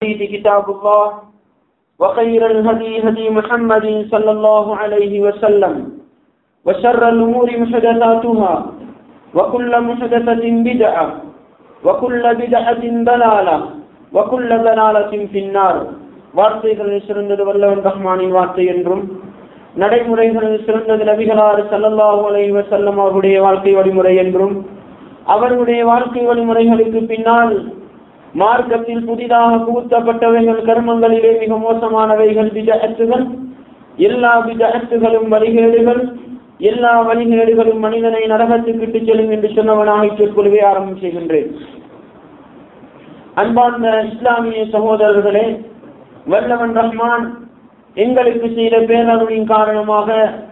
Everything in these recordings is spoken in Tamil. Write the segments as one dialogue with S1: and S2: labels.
S1: الحديث كتاب الله وخير الهدي هدي محمد صلى الله عليه وسلم وشر الأمور محدثاتها وكل محدثة بدعة وكل بدعة ضلالة وكل ضلالة في النار வார்த்தைகளில் சிறந்தது வல்லவன் ரஹ்மானின் வார்த்தை என்றும் நடைமுறைகளில் சிறந்தது நபிகளார் சல்லல்லாஹு அலைஹி வஸல்லம் அவருடைய வாழ்க்கை வழிமுறை என்றும் அவர்களுடைய வாழ்க்கை வழிமுறைகளுக்கு பின்னால் மார்க்கத்தில் புதிதாக புகுத்தப்பட்டவைகள் கர்மங்களிலே மிக மோசமானவைகள் விஜஅத்துகள் எல்லா விஜஅத்துகளும் வழிகேடுகள் எல்லா வழிகேடுகளும் மனிதனை நரகத்துக்கு இட்டுச் செல்லும் என்று சொன்னவனாக இச்சொற்கொள்வே ஆரம்பம் செய்கின்றேன் அன்பார்ந்த இஸ்லாமிய சகோதரர்களே வல்லவன் ரஹ்மான் எங்களுக்கு செய்த பேரருளின் காரணமாக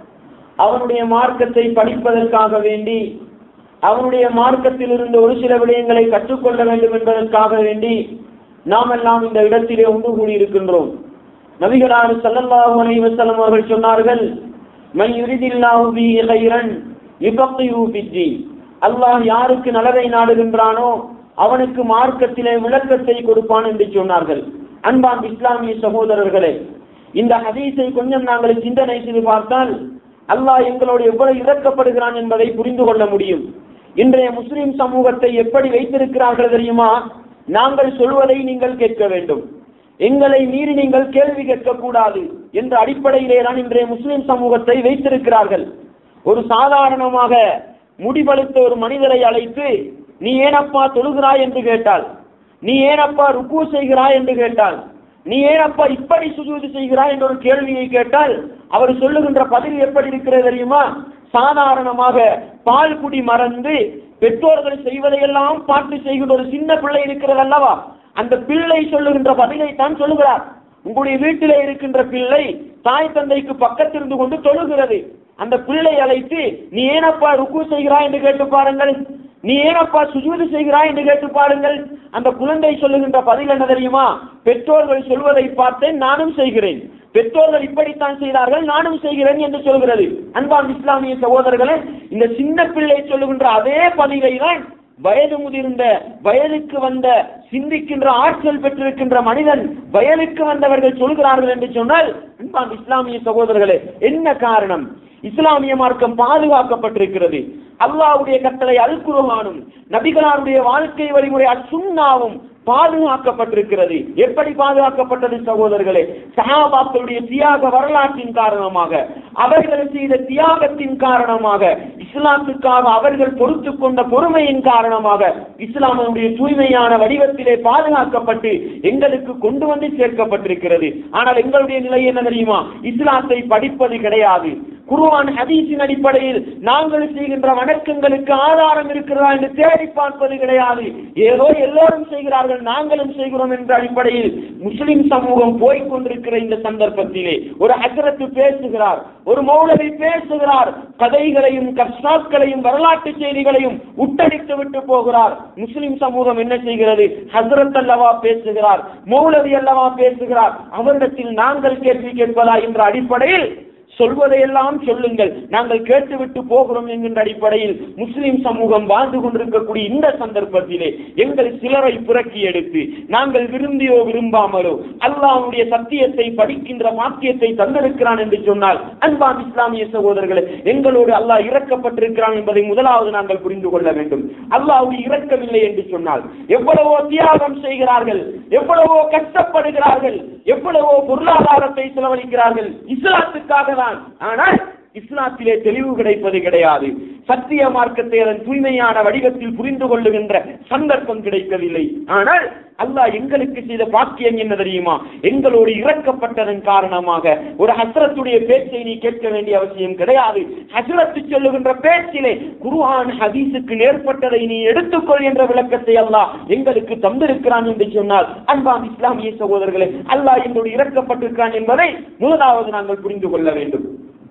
S1: அவனுடைய மார்க்கத்தை படிப்பதற்காக வேண்டி அவனுடைய மார்க்கத்தில் இருந்து ஒரு சில விடயங்களை கற்றுக்கொள்ள வேண்டும் என்பதற்காக வேண்டி நாம் எல்லாம் இந்த இடத்திலே ஒன்று கூடியிருக்கின்றோம் நபிகளார் சல்லல்லாஹு அலைஹி வஸல்லம் அவர்கள் சொன்னார்கள் மன் யுரிதில்லாஹு பிஹி கைரன் யுஃபக்கிஹு ஃபித்தீன் அல்லாஹ் யாருக்கு நலவை நாடுகின்றானோ அவனுக்கு மார்க்கத்திலே விளக்கத்தை கொடுப்பான் என்று சொன்னார்கள் அன்பான் இஸ்லாமிய சகோதரர்களே இந்த ஹதீஸை கொஞ்சம் நாங்கள் சிந்தனை செய்து பார்த்தால் அல்லாஹ் எங்களோடு எவ்வளவு இறக்கப்படுகிறான் என்பதை புரிந்து கொள்ள முடியும் இன்றைய முஸ்லிம் சமூகத்தை எப்படி வைத்திருக்கிறார்கள் தெரியுமா நாங்கள் சொல்வதை நீங்கள் கேட்க வேண்டும் எங்களை மீறி நீங்கள் கேள்வி கேட்கக்கூடாது என்ற அடிப்படையிலே தான் இன்றைய முஸ்லிம் சமூகத்தை வைத்திருக்கிறார்கள் ஒரு சாதாரணமாக முடிவெடுத்த ஒரு மனிதரை அழைத்து நீ ஏனப்பா தொழுகிறாய் என்று கேட்டால் நீ ஏனப்பா ருக்கு செய்கிறாய் என்று கேட்டால் நீ ஏனப்பா இப்படி சுஜூது செய்கிறாய் என்ற ஒரு கேள்வியை கேட்டால் அவர் சொல்லுகின்ற பதில் எப்படி இருக்கிறது தெரியுமா சாதாரணமாக பால் குடி மறந்து பெற்றோர்கள் செய்வதையெல்லாம் பார்த்து செய்கின்ற ஒரு சின்ன பிள்ளை இருக்கிறது அல்லவா அந்த பிள்ளை சொல்லுகின்ற பதிலை தான் சொல்லுகிறார் உங்களுடைய வீட்டிலே இருக்கின்ற பிள்ளை தாய் தந்தைக்கு பக்கத்திருந்து கொண்டு தொழுகிறது அந்த பிள்ளை அழைத்து நீ ஏனப்பா ருக்கு செய்கிறாய் என்று கேட்டு பாருங்கள் நீ ஏனப்பா சுஜூது செய்கிறாய் என்று கேட்டு பாருங்கள் அந்த குழந்தை சொல்லுகின்ற பதில் என்ன தெரியுமா பெற்றோர்கள் சொல்வதை பார்த்தேன் நானும் செய்கிறேன் பெற்றோர்கள் இப்படித்தான் செய்தார்கள் நானும் செய்கிறேன் என்று சொல்கிறது அன்பான் இஸ்லாமிய சகோதரர்களே இந்த சின்ன பிள்ளை சொல்லுகின்ற அதே பதிலை தான் வயது முதிர்ந்த வயதுக்கு வந்த சிந்திக்கின்ற ஆற்றல் பெற்றிருக்கின்ற மனிதன் வயதுக்கு வந்தவர்கள் சொல்கிறார்கள் என்று சொன்னால் அன்பான் இஸ்லாமிய சகோதரர்களே என்ன காரணம் இஸ்லாமிய மார்க்கம் பாதுகாக்கப்பட்டிருக்கிறது அல்லாவுடைய கட்டளை அல் குருவானும் நபிகளாருடைய வாழ்க்கை வழிமுறை அசுண்ணாவும் பாதுகாக்கப்பட்டிருக்கிறது எப்படி பாதுகாக்கப்பட்டது சகோதரர்களே சஹாபாக்களுடைய தியாக வரலாற்றின் காரணமாக அவர்கள் செய்த தியாகத்தின் காரணமாக இஸ்லாத்துக்காக அவர்கள் பொறுத்து கொண்ட பொறுமையின் காரணமாக இஸ்லாமனுடைய தூய்மையான வடிவத்திலே பாதுகாக்கப்பட்டு எங்களுக்கு கொண்டு வந்து சேர்க்கப்பட்டிருக்கிறது ஆனால் எங்களுடைய நிலை என்ன தெரியுமா இஸ்லாத்தை படிப்பது கிடையாது குருவான் ஹதீஸின் அடிப்படையில் நாங்கள் செய்கின்ற வணக்கங்களுக்கு ஆதாரம் இருக்கிறதா என்று தேடி பார்ப்பது கிடையாது ஏதோ எல்லோரும் செய்கிறார்கள் நாங்களும் செய்கிறோம் என்ற அடிப்படையில் முஸ்லிம் சமூகம் போய்கொண்டிருக்கிற இந்த சந்தர்ப்பத்திலே ஒரு ஹசரத்து பேசுகிறார் ஒரு மௌலவி பேசுகிறார் கதைகளையும் கஷ்டாக்களையும் வரலாற்று செய்திகளையும் உட்டடித்து விட்டு போகிறார் முஸ்லிம் சமூகம் என்ன செய்கிறது ஹசரத் அல்லவா பேசுகிறார் மௌலவி அல்லவா பேசுகிறார் அவரிடத்தில் நாங்கள் கேள்வி கேட்பதா என்ற அடிப்படையில் சொல்வதையெல்லாம் சொல்லுங்கள் நாங்கள் கேட்டுவிட்டு போகிறோம் என்கின்ற அடிப்படையில் முஸ்லிம் சமூகம் வாழ்ந்து கொண்டிருக்கக்கூடிய இந்த சந்தர்ப்பத்திலே எங்கள் சிலரை புறக்கி எடுத்து நாங்கள் விரும்பியோ விரும்பாமலோ அல்லாஹ்வுடைய சத்தியத்தை படிக்கின்ற பாக்கியத்தை தந்திருக்கிறான் என்று சொன்னால் அன்பான் இஸ்லாமிய சகோதரர்களே எங்களோடு அல்லாஹ் இறக்கப்பட்டிருக்கிறான் என்பதை முதலாவது நாங்கள் புரிந்து கொள்ள வேண்டும் அல்லாஹ்வுடைய இறக்கவில்லை என்று சொன்னால் எவ்வளவோ தியாகம் செய்கிறார்கள் எவ்வளவோ கஷ்டப்படுகிறார்கள் எவ்வளவோ பொருளாதாரத்தை செலவழிக்கிறார்கள் இஸ்லாத்துக்காக தான் ஆனால் இஸ்லாத்திலே தெளிவு கிடைப்பது கிடையாது சத்திய மார்க்கத்தை அதன் தூய்மையான வடிவத்தில் புரிந்து கொள்ளுகின்ற சந்தர்ப்பம் கிடைக்கவில்லை ஆனால் அல்லாஹ் எங்களுக்கு செய்த பாக்கியம் என்ன தெரியுமா எங்களோடு இறக்கப்பட்டதன் காரணமாக ஒரு ஹஸ்ரத்துடைய பேச்சை நீ கேட்க வேண்டிய அவசியம் கிடையாது ஹஸ்ரத்து சொல்லுகின்ற பேச்சிலே குர்ஆன் ஹதீஸுக்கு நேர்பட்டதை நீ எடுத்துக்கொள் என்ற விளக்கத்தை அல்லாஹ் எங்களுக்கு தந்திருக்கிறான் என்று சொன்னால் அன்பான் இஸ்லாமிய சகோதரர்களே அல்லாஹ் எங்களோடு இறக்கப்பட்டிருக்கிறான் என்பதை முதலாவது நாங்கள் புரிந்து கொள்ள வேண்டும்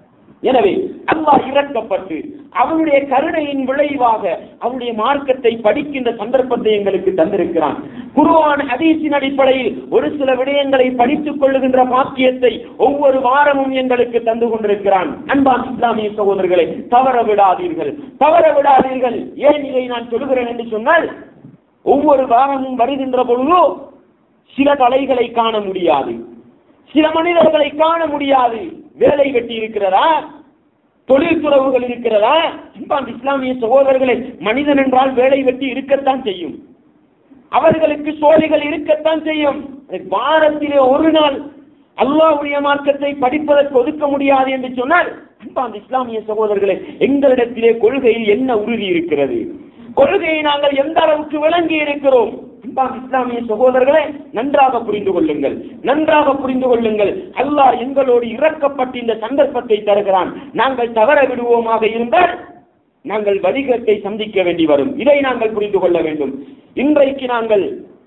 S1: எனவே அல்லாஹ் இறக்கப்பட்டு அவனுடைய கருணையின் விளைவாக அவனுடைய மார்க்கத்தை படிக்கின்ற சந்தர்ப்பத்தை எங்களுக்கு தந்திருக்கிறான் குருவான் ஹதீஸின் அடிப்படையில் ஒரு சில விடயங்களை படித்துக் கொள்ளுகின்ற பாக்கியத்தை ஒவ்வொரு வாரமும் எங்களுக்கு தந்து கொண்டிருக்கிறான் அன்பான் இஸ்லாமிய சகோதரர்களை தவற விடாதீர்கள் தவற விடாதீர்கள் ஏன் இதை நான் சொல்கிறேன் என்று சொன்னால் ஒவ்வொரு வாரமும் வருகின்ற பொழுதோ சில தலைகளை காண முடியாது சில மனிதர்களை காண முடியாது வேலை வெட்டி இருக்கிறதா தொழில் துறவுகள் இருக்கிறதா அன்பான் இஸ்லாமிய சகோதரர்களே மனிதன் என்றால் வேலை வெட்டி இருக்கத்தான் செய்யும் அவர்களுக்கு சோழிகள் இருக்கத்தான் செய்யும் வாரத்திலே ஒரு நாள் அல்லாஹ்வுடைய மார்க்கத்தை படிப்பதற்கு ஒதுக்க முடியாது என்று சொன்னால் அன்பான் இஸ்லாமிய சகோதரர்களே எங்களிடத்திலே கொள்கையில் என்ன உறுதி இருக்கிறது கொள்கையை நாங்கள் எந்த அளவுக்கு விளங்கி இருக்கிறோம் அன்பான் இஸ்லாமிய சகோதரர்களே நன்றாக புரிந்து கொள்ளுங்கள் நன்றாக புரிந்து கொள்ளுங்கள் அல்லாஹ் எங்களோடு இறக்கப்பட்டு இந்த சந்தர்ப்பத்தை தருகிறான் நாங்கள் தவற விடுவோமாக இருந்தால் நாங்கள் வழிகட்டை சந்திக்க வேண்டி வரும் இதை நாங்கள் புரிந்து கொள்ள வேண்டும் இன்றைக்கு நாங்கள்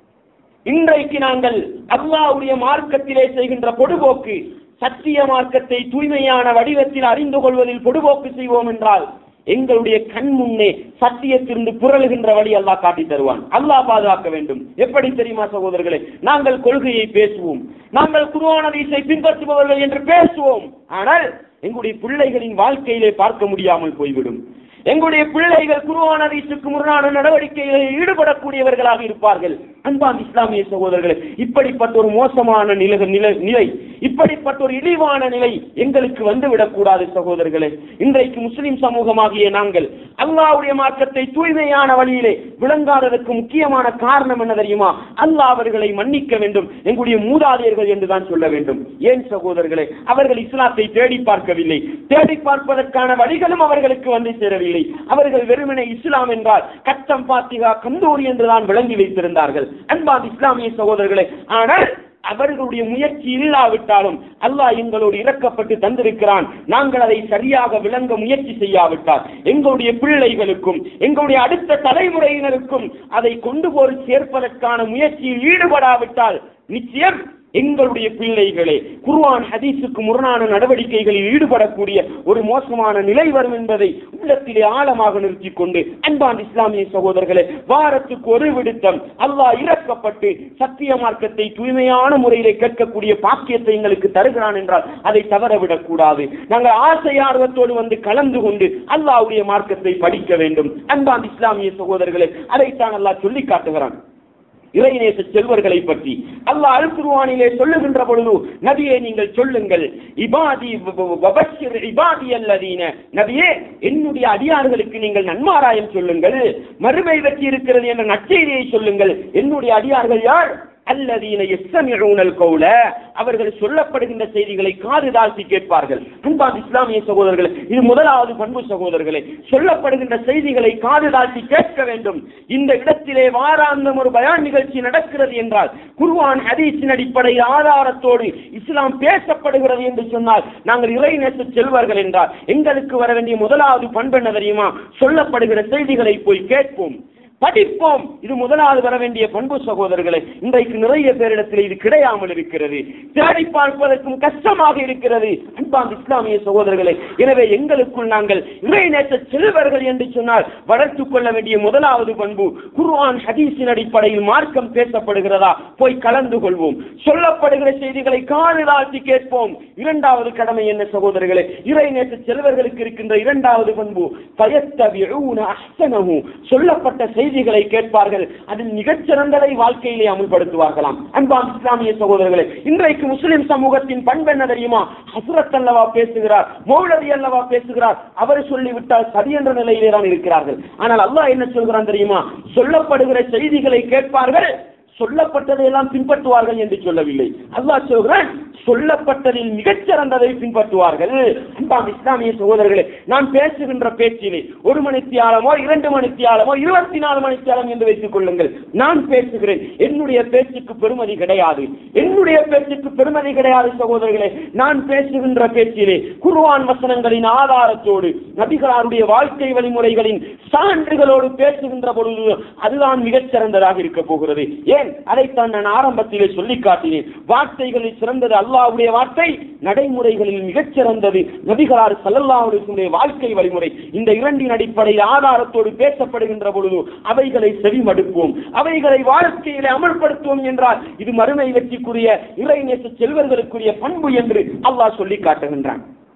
S1: இன்றைக்கு நாங்கள் அல்லாஹ்வுடைய மார்க்கத்திலே செய்கின்ற பொடுபோக்கு சத்திய மார்க்கத்தை தூய்மையான வடிவத்தில் அறிந்து கொள்வதில் பொடுபோக்கு செய்வோம் என்றால் எங்களுடைய கண் முன்னே சத்தியத்திலிருந்து புரளுகின்ற வழி அல்லாஹ் காட்டி தருவான் அல்லாஹ் பாதுகாக்க வேண்டும் எப்படி தெரியுமா சகோதரர்களே நாங்கள் கொள்கையை பேசுவோம் நாங்கள் குருவான வீசை பின்பற்றுபவர்கள் என்று பேசுவோம் ஆனால் எங்களுடைய பிள்ளைகளின் வாழ்க்கையிலே பார்க்க முடியாமல் போய்விடும் எங்களுடைய பிள்ளைகள் குருவான வீசுக்கு முரணான நடவடிக்கைகளில் ஈடுபடக்கூடியவர்களாக இருப்பார்கள் அன்பான் இஸ்லாமிய சகோதரர்களே இப்படிப்பட்ட ஒரு மோசமான நிலை நிலை நிலை இப்படிப்பட்ட ஒரு இழிவான நிலை எங்களுக்கு வந்துவிடக் கூடாது சகோதரர்களே இன்றைக்கு முஸ்லிம் சமூகமாகிய நாங்கள் அல்லாஹ்வுடைய மார்க்கத்தை தூய்மையான வழியிலே விளங்காததற்கு முக்கியமான காரணம் என்ன தெரியுமா அல்லாஹ் அவர்களை மன்னிக்க வேண்டும் எங்களுடைய மூதாதையர்கள் என்றுதான் சொல்ல வேண்டும் ஏன் சகோதரர்களே அவர்கள் இஸ்லாத்தை தேடி பார்க்கவில்லை தேடி பார்ப்பதற்கான வழிகளும் அவர்களுக்கு வந்து சேரவில்லை அவர்கள் வெறுமனே இஸ்லாம் என்றால் கச்சம் பாத்திகா கந்தூரி என்றுதான் விளங்கி வைத்திருந்தார்கள் அன்பான் இஸ்லாமிய சகோதரர்களே ஆனால் அவர்களுடைய முயற்சி இல்லாவிட்டாலும் அல்லாஹ் எங்களோடு இறக்கப்பட்டு தந்திருக்கிறான் நாங்கள் அதை சரியாக விளங்க முயற்சி செய்யாவிட்டால் எங்களுடைய பிள்ளைகளுக்கும் எங்களுடைய அடுத்த தலைமுறையினருக்கும் அதை கொண்டு போய் சேர்ப்பதற்கான முயற்சியில் ஈடுபடாவிட்டால் நிச்சயம் எங்களுடைய பிள்ளைகளே குர்ஆன் ஹதீஸுக்கு முரணான நடவடிக்கைகளில் ஈடுபடக்கூடிய ஒரு மோசமான நிலை வரும் என்பதை உள்ளத்திலே ஆழமாக நிறுத்திக் கொண்டு அன்பான் இஸ்லாமிய சகோதரர்களே வாரத்துக்கு ஒரு விடுத்தம் அல்லாஹ் இறக்கப்பட்டு சத்திய மார்க்கத்தை தூய்மையான முறையிலே கேட்கக்கூடிய பாக்கியத்தை எங்களுக்கு தருகிறான் என்றால் அதை தவறவிடக் கூடாது நாங்கள் ஆசை ஆர்வத்தோடு வந்து கலந்து கொண்டு அல்லாஹ்வுடைய மார்க்கத்தை படிக்க வேண்டும் அன்பான் இஸ்லாமிய சகோதரர்களே அதைத்தான் அல்லாஹ் சொல்லி காட்டுகிறான் இறைநேச செல்வர்களை பற்றி அல்லாஹ் அல் குர்ஆனிலே சொல்லுகின்ற பொழுது நபியே நீங்கள் சொல்லுங்கள் இபாதி வபஷிர் இபாதி அல்லதீன நபியே என்னுடைய அடியார்களுக்கு நீங்கள் நன்மாராயம் சொல்லுங்கள் மறுமை வெற்றி இருக்கிறது என்ற நற்செய்தியை சொல்லுங்கள் என்னுடைய அடியார்கள் யார் அல்லதீன எஸ்ஸமிஊனல் கௌல அவர்கள் சொல்லப்படுகின்ற செய்திகளை காது தாழ்த்தி கேட்பார்கள் அன்பான் இஸ்லாமிய சகோதரர்களே இது முதலாவது பண்பு சகோதரர்களே சொல்லப்படுகின்ற செய்திகளை காது தாழ்த்தி கேட்க வேண்டும் இந்த இடத்திலே வாராந்தம் ஒரு பயான் நிகழ்ச்சி நடக்கிறது என்றால் குர்ஆன் ஹதீஸின் அடிப்படையில் ஆதாரத்தோடு இஸ்லாம் பேசப்படுகிறது என்று சொன்னால் நாங்கள் இறைநேச செல்வார்கள் என்றால் எங்களுக்கு வர வேண்டிய முதலாவது பண்பு என்ன தெரியுமா சொல்லப்படுகிற செய்திகளை போய் கேட்போம் படிப்போம் இது முதலாவது வர வேண்டிய பண்பு சகோதரர்களே இன்றைக்கு நிறைய பேரிடத்தில் இது கிடையாமல் இருக்கிறது தேடி பார்ப்பதற்கும் கஷ்டமாக இருக்கிறது அன்பான் இஸ்லாமிய சகோதரர்களே எனவே எங்களுக்குள் நாங்கள் இறைநேச செல்வர்கள் என்று சொன்னால் வளர்த்துக் கொள்ள வேண்டிய முதலாவது பண்பு குர்ஆன் ஹதீஸின் அடிப்படையில் மார்க்கம் பேசப்படுகிறதா போய் கலந்து கொள்வோம் சொல்லப்படுகிற செய்திகளை காது தாழ்த்தி கேட்போம் இரண்டாவது கடமை என்ன சகோதரர்களே இறைநேச செல்வர்களுக்கு இருக்கின்ற இரண்டாவது பண்பு பயத்தபிஊன அஹ்சனஹு சொல்லப்பட்ட செய்திகளை கேட்பார்கள் அதில் மிகச்சிறந்ததை வாழ்க்கையிலே அமுல்படுத்துவார்களாம் அன்பான் இஸ்லாமிய சகோதரர்களே இன்றைக்கு முஸ்லிம் சமூகத்தின் பண்பு என்ன தெரியுமா ஹசரத் அல்லவா பேசுகிறார் மௌலவி அல்லவா பேசுகிறார் அவர் சொல்லிவிட்டால் சரி என்ற நிலையிலே தான் இருக்கிறார்கள் ஆனால் அல்லாஹ் என்ன சொல்கிறான் தெரியுமா சொல்லப்படுகிற செய்திகளை கேட்பார்கள் சொல்லப்பட்டதையெல்லாம் பின்பற்றுவார்கள் என்று சொல்லவில்லை அல்லாஹ் சொல்கிறான் சொல்லப்பட்டதில் மிகச்சிறந்ததை பின்பற்றுவார்கள் அன்பாம் இஸ்லாமிய சகோதரர்களே நான் பேசுகின்ற பேச்சிலே ஒரு மணித்தியாலமோ இரண்டு மணித்தியாலமோ இருபத்தி நாலு மணித்தியாலம் என்று வைத்துக் கொள்ளுங்கள் நான் பேசுகிறேன் என்னுடைய பேச்சுக்கு பெருமதி கிடையாது என்னுடைய பேச்சுக்கு பெருமதி கிடையாது சகோதரர்களே நான் பேசுகின்ற பேச்சிலே குர்ஆன் வசனங்களின் ஆதாரத்தோடு நபிகளாருடைய வாழ்க்கை வழிமுறைகளின் சான்றுகளோடு பேசுகின்ற பொழுது அதுதான் மிகச்சிறந்ததாக இருக்க போகிறது ஏன் அதைத்தான் நான் ஆரம்பத்திலே சொல்லி காட்டினேன் வார்த்தைகளில் சிறந்தது அல்லாஹ்வுடைய வார்த்தை நடைமுறைகளில் மிகச்சிறந்தது நபிகளார் சல்லல்லாஹுடைய வாழ்க்கை வழிமுறை இந்த இரண்டின் அடிப்படையில் ஆதாரத்தோடு பேசப்படுகின்ற பொழுது அவைகளை செவிமடுப்போம் அவைகளை வாழ்க்கையிலே அமல்படுத்துவோம் என்றால் இது மறுமை வெற்றிக்குரிய இறைநேச செல்வர்களுக்குரிய பண்பு என்று அல்லாஹ் சொல்லி காட்டுகின்றான்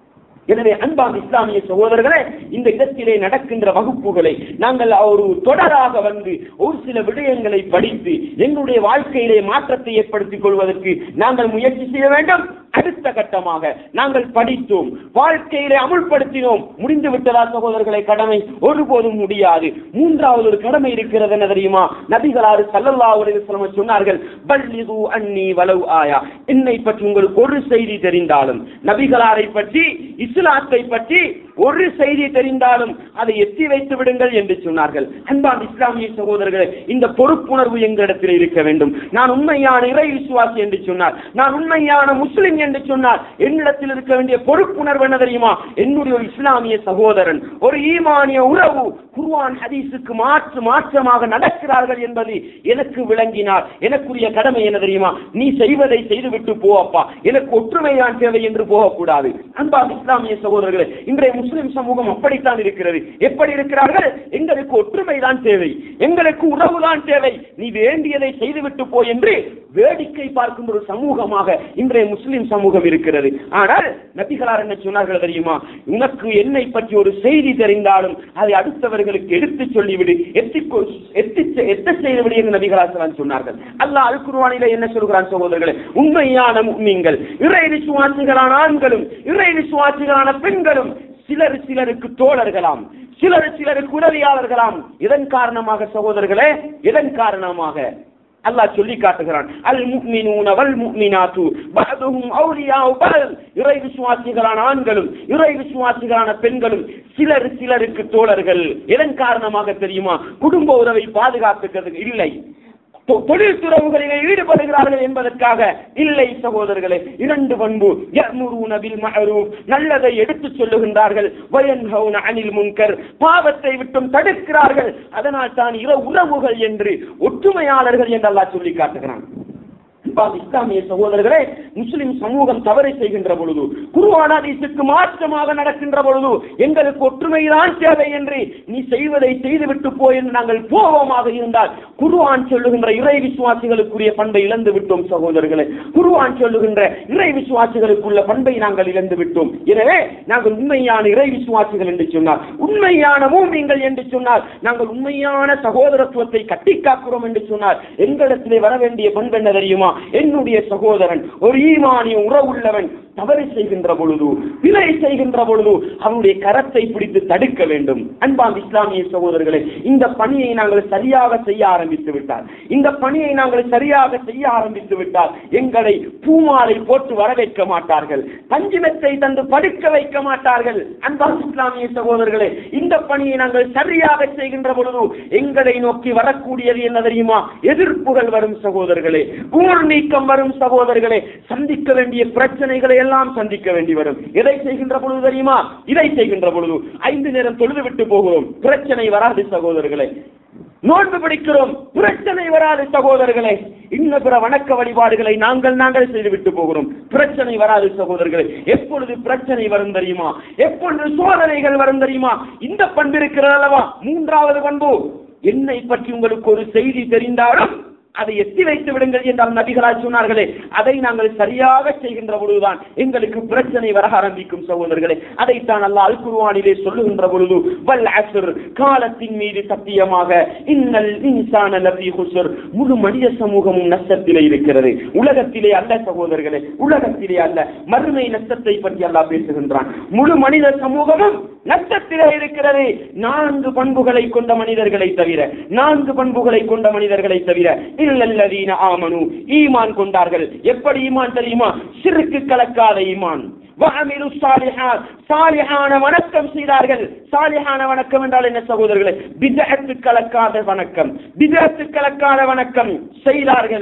S1: எனவே அன்பான இஸ்லாமிய சகோதரர்களே இந்த இடத்திலே நடக்கின்ற வகுப்புகளை நாங்கள் ஒரு தொடராக வந்து ஒரு சில விடயங்களை படித்து எங்களுடைய வாழ்க்கையிலே மாற்றத்தை ஏற்படுத்திக் கொள்வதற்கு நாங்கள் முயற்சி செய்ய வேண்டும் அடுத்த கட்டமாக நாங்கள் படித்தோம் வாழ்க்கையிலே அமுல்படுத்தினோம் முடிந்து விட்டதா சகோதரர்களை கடமை ஒருபோதும் முடியாது மூன்றாவது ஒரு கடமை இருக்கிறது என்ன தெரியுமா நபிகளாறு சல்லல்லா அலைஹி சொன்னார்கள் பல்லிது அன்னி வலவு ஆயா என்னை பற்றி உங்களுக்கு ஒரு செய்தி தெரிந்தாலும் நபிகளாரை பற்றி இஸ்லாத்தை பற்றி ஒரு செய்தி தெரிந்தாலும் அதை எத்தி வைத்து விடுங்கள் என்று சொன்னார்கள் அன்பான் இஸ்லாமிய சகோதரர்களே இந்த பொறுப்புணர்வு எங்களிடத்தில் இருக்க வேண்டும் நான் உண்மையான இறை விசுவாசி என்று சொன்னார் நான் உண்மையான முஸ்லிம் என்று சொன்னார் என்னிடத்தில் இருக்க வேண்டிய பொறுப்புணர்வு என்ன தெரியுமா என்னுடைய ஒரு இஸ்லாமிய சகோதரன் ஒரு ஈமானிய உறவு குர்ஆன் ஹதீஸுக்கு மாற்று மாற்றமாக நடக்கிறார்கள் என்பது எனக்கு விளங்கினார் எனக்குரிய கடமை என்ன தெரியுமா நீ செய்வதை செய்துவிட்டு போ அப்பா எனக்கு ஒற்றுமைதான் தேவை என்று போகக்கூடாது அன்பாக இஸ்லாமிய சகோதரர்களே இன்றைய முஸ்லிம் சமூகம் அப்படித்தான் இருக்கிறது எப்படி இருக்கிறார்கள் எங்களுக்கு ஒற்றுமைதான் தேவை எங்களுக்கு உறவுதான் தேவை நீ வேண்டியதை செய்துவிட்டு போ என்று வேடிக்கை பார்க்கும் ஒரு சமூகமாக இன்றைய முஸ்லிம் சமூகம் இருக்கிறது ஆனால் நபிகளார் என்ன சொன்னார்கள் தெரியுமா உனக்கு என்னை பற்றி ஒரு செய்தி தெரிந்தாலும் அதை அடுத்தவர்களுக்கு எடுத்து சொல்லிவிடு எத்தி எத்தி எத்த செய்துவிடு என்று நபிகளார் சொன்னார்கள் அல்லாஹ் அல் குர்ஆனிலே என்ன சொல்கிறான் சகோதரர்களே உண்மையான நீங்கள் இறை விசுவாசிகளான ஆண்களும் இறை விசுவாசிகளான பெண்களும் சிலர் சிலருக்கு தோழர்களாம் சிலர் சிலருக்கு உதவியாளர்களாம் இதன் காரணமாக சகோதரர்களே இதன் காரணமாக அல்லாஹ் சொல்லி காட்டுகிறான் அல் முக்மினூன வல் முக்மினாத்து பஅதுஹும் அவுலியாஉ பஅத் இறை விசுவாசிகளான ஆண்களும் இறை விசுவாசிகளான பெண்களும் சிலர் சிலருக்கு தோழர்கள் இதன் காரணமாக தெரியுமா குடும்ப உறவை பாதுகாத்துக்கிறது இல்லை தொ- தொழில் துறவுகளிலே ஈடுபடுகிறார்கள் என்பதற்காக இல்லை சகோதரர்களே இரண்டு பண்பு யஅ்முரூன பில் மஅரூஃப் நல்லதை எடுத்துச் சொல்லுகின்றார்கள் வயன்ஹவுன அனில் முன்கர் பாவத்தை விட்டும் தடுக்கிறார்கள் அதனால் தான் இர உறவுகள் என்று ஒற்றுமையாளர்கள் என்று அல்லாஹ் சொல்லி காட்டுகிறான் அன்பான இஸ்லாமிய சகோதரர்களே முஸ்லிம் சமூகம் தவறை செய்கின்ற பொழுது குருவான ஹதீஸுக்கு மாற்றமாக நடக்கின்ற பொழுது எங்களுக்கு ஒற்றுமைதான் தேவை என்று நீ செய்வதை செய்துவிட்டு போ என்று நாங்கள் கோபமாக இருந்தால் குருவான் சொல்லுகின்ற இறை விசுவாசிகளுக்குரிய பண்பை இழந்து விட்டோம் சகோதரர்களே குருவான் சொல்லுகின்ற இறை விசுவாசிகளுக்குள்ள பண்பை நாங்கள் இழந்து விட்டோம் எனவே நாங்கள் உண்மையான இறை விசுவாசிகள் என்று சொன்னார் உண்மையான மூமிங்கள் என்று சொன்னால் நாங்கள் உண்மையான சகோதரத்துவத்தை கட்டி காக்கிறோம் என்று சொன்னார் எங்களிடத்திலே வர வேண்டிய பண்பு என்ன தெரியுமா என்னுடைய சகோதரன் ஒரு ஈமானிய உறவுள்ளவன் தவறு செய்கின்ற பொழுது பிழை செய்கின்ற பொழுது அவனுடைய கரத்தை பிடித்து தடுக்க வேண்டும் அன்பான் இஸ்லாமிய சகோதரர்களே இந்த பணியை நாங்கள் சரியாக செய்ய ஆரம்பித்து விட்டால் இந்த பணியை நாங்கள் சரியாக செய்ய ஆரம்பித்து விட்டால் எங்களை பூமாலை போட்டு வரவேற்க மாட்டார்கள் பஞ்சுமெத்தை தந்து படுக்க வைக்க மாட்டார்கள் அன்பான் இஸ்லாமிய சகோதரர்களே இந்த பணியை நாங்கள் சரியாக செய்கின்ற பொழுது எங்களை நோக்கி வரக்கூடியது என்ன தெரியுமா எதிர்ப்புகள் வரும் சகோதரர்களே ஊர் நீக்கம் வரும் சகோதரர்களே சந்திக்க வேண்டிய பிரச்சனைகளை எல்லாம் சந்திக்க வேண்டி வரும் எதை செய்கின்ற பொழுது தெரியுமா இதை செய்கின்ற பொழுது ஐந்து நேரம் தொழுது விட்டு போகிறோம் பிரச்சனை வராது சகோதரர்களே நோன்பு பிடிக்கிறோம் பிரச்சனை வராது சகோதரர்களே இன்ன பிற வணக்க வழிபாடுகளை நாங்கள் நாங்கள் செய்து விட்டு போகிறோம் பிரச்சனை வராது சகோதரர்களே எப்பொழுது பிரச்சனை வரும் தெரியுமா எப்பொழுது சோதனைகள் வரும் தெரியுமா இந்த பண்பு இருக்கிறது அல்லவா மூன்றாவது பண்பு என்னை பற்றி உங்களுக்கு ஒரு செய்தி தெரிந்தாலும் அதை எத்தி வைத்து விடுங்கள் என்றால் நபிகளால் சொன்னார்களே அதை நாங்கள் சரியாக செய்கின்ற பொழுதுதான் எங்களுக்கு பிரச்சனை வர ஆரம்பிக்கும் சகோதரர்களே அதைத்தான் அல்லாஹ் அல் குர்ஆனிலே சொல்லுகின்ற பொழுது வல் அஸ்ர் காலத்தின் மீது சத்தியமாக இன்னல் இன்சான லஃபீ ஹுஸ்ர் முழு மனித சமூகமும் நஷ்டத்திலே இருக்கிறது உலகத்திலே அல்ல சகோதரர்களே உலகத்திலே அல்ல மறுமை நஷ்டத்தை பற்றி அல்லாஹ் பேசுகின்றான் முழு மனித சமூகமும் நஷ்டத்திலே இருக்கிறது நான்கு பண்புகளை கொண்ட மனிதர்களை தவிர நான்கு பண்புகளை கொண்ட மனிதர்களை தவிர இல்லல்லதீன ஆமனு ஈமான் கொண்டார்கள் எப்படி ஈமான் தெரியுமா சிறுக்கு கலக்காத ஈமான் வஅமிலு ஸாலிஹாத் சாலிஹான வணக்கம் செய்தார்கள் சாலிஹான வணக்கம் என்றால் என்ன சகோதரர்களே பிதஅத்து கலக்காத வணக்கம் பிதஅத்து கலக்காத வணக்கம் செய்தார்கள்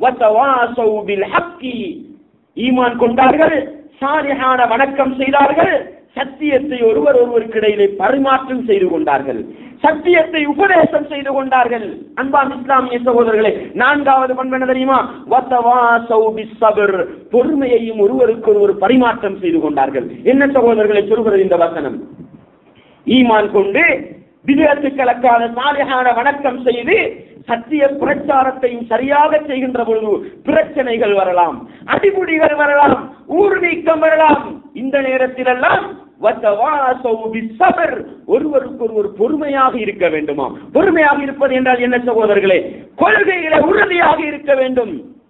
S1: வதவாசௌ பில் ஹக்கி ஈமான் கொண்டார்கள் சாலிஹான வணக்கம் செய்தார்கள் சத்தியத்தை ஒருவர் ஒருவருக்கு இடையிலே பரிமாற்றம் செய்து கொண்டார்கள் சத்தியத்தை உபதேசம் செய்து கொண்டார்கள் அன்பான் இஸ்லாமிய சகோதரர்களே நான்காவது பண்பு என்ன தெரியுமா வத்தவாசௌ பிஸ்ஸப்ர் பொறுமையையும் ஒருவருக்கு ஒருவர் பரிமாற்றம் செய்து கொண்டார்கள் என்ன சகோதரர்களை சொல்கிறது இந்த வசனம் ஈமான் கொண்டு விதத்து கலக்காத சாலிகான வணக்கம் செய்து சத்திய பிரச்சாரத்தையும் சரியாக செய்கின்ற பொழுது பிரச்சனைகள் வரலாம் அடிமுடிகள் வரலாம் ஊர் நீக்கம் வரலாம் இந்த நேரத்திலெல்லாம் வத்தவாசவு பிஸ்ஸபர். ஒருவருக்கு ஒருவர் பொறுமையாக இருக்க வேண்டுமா பொறுமையாக இருப்பது என்றால் என்ன சகோதரர்களே கொள்கையில உறுதியாக இருக்க வேண்டும்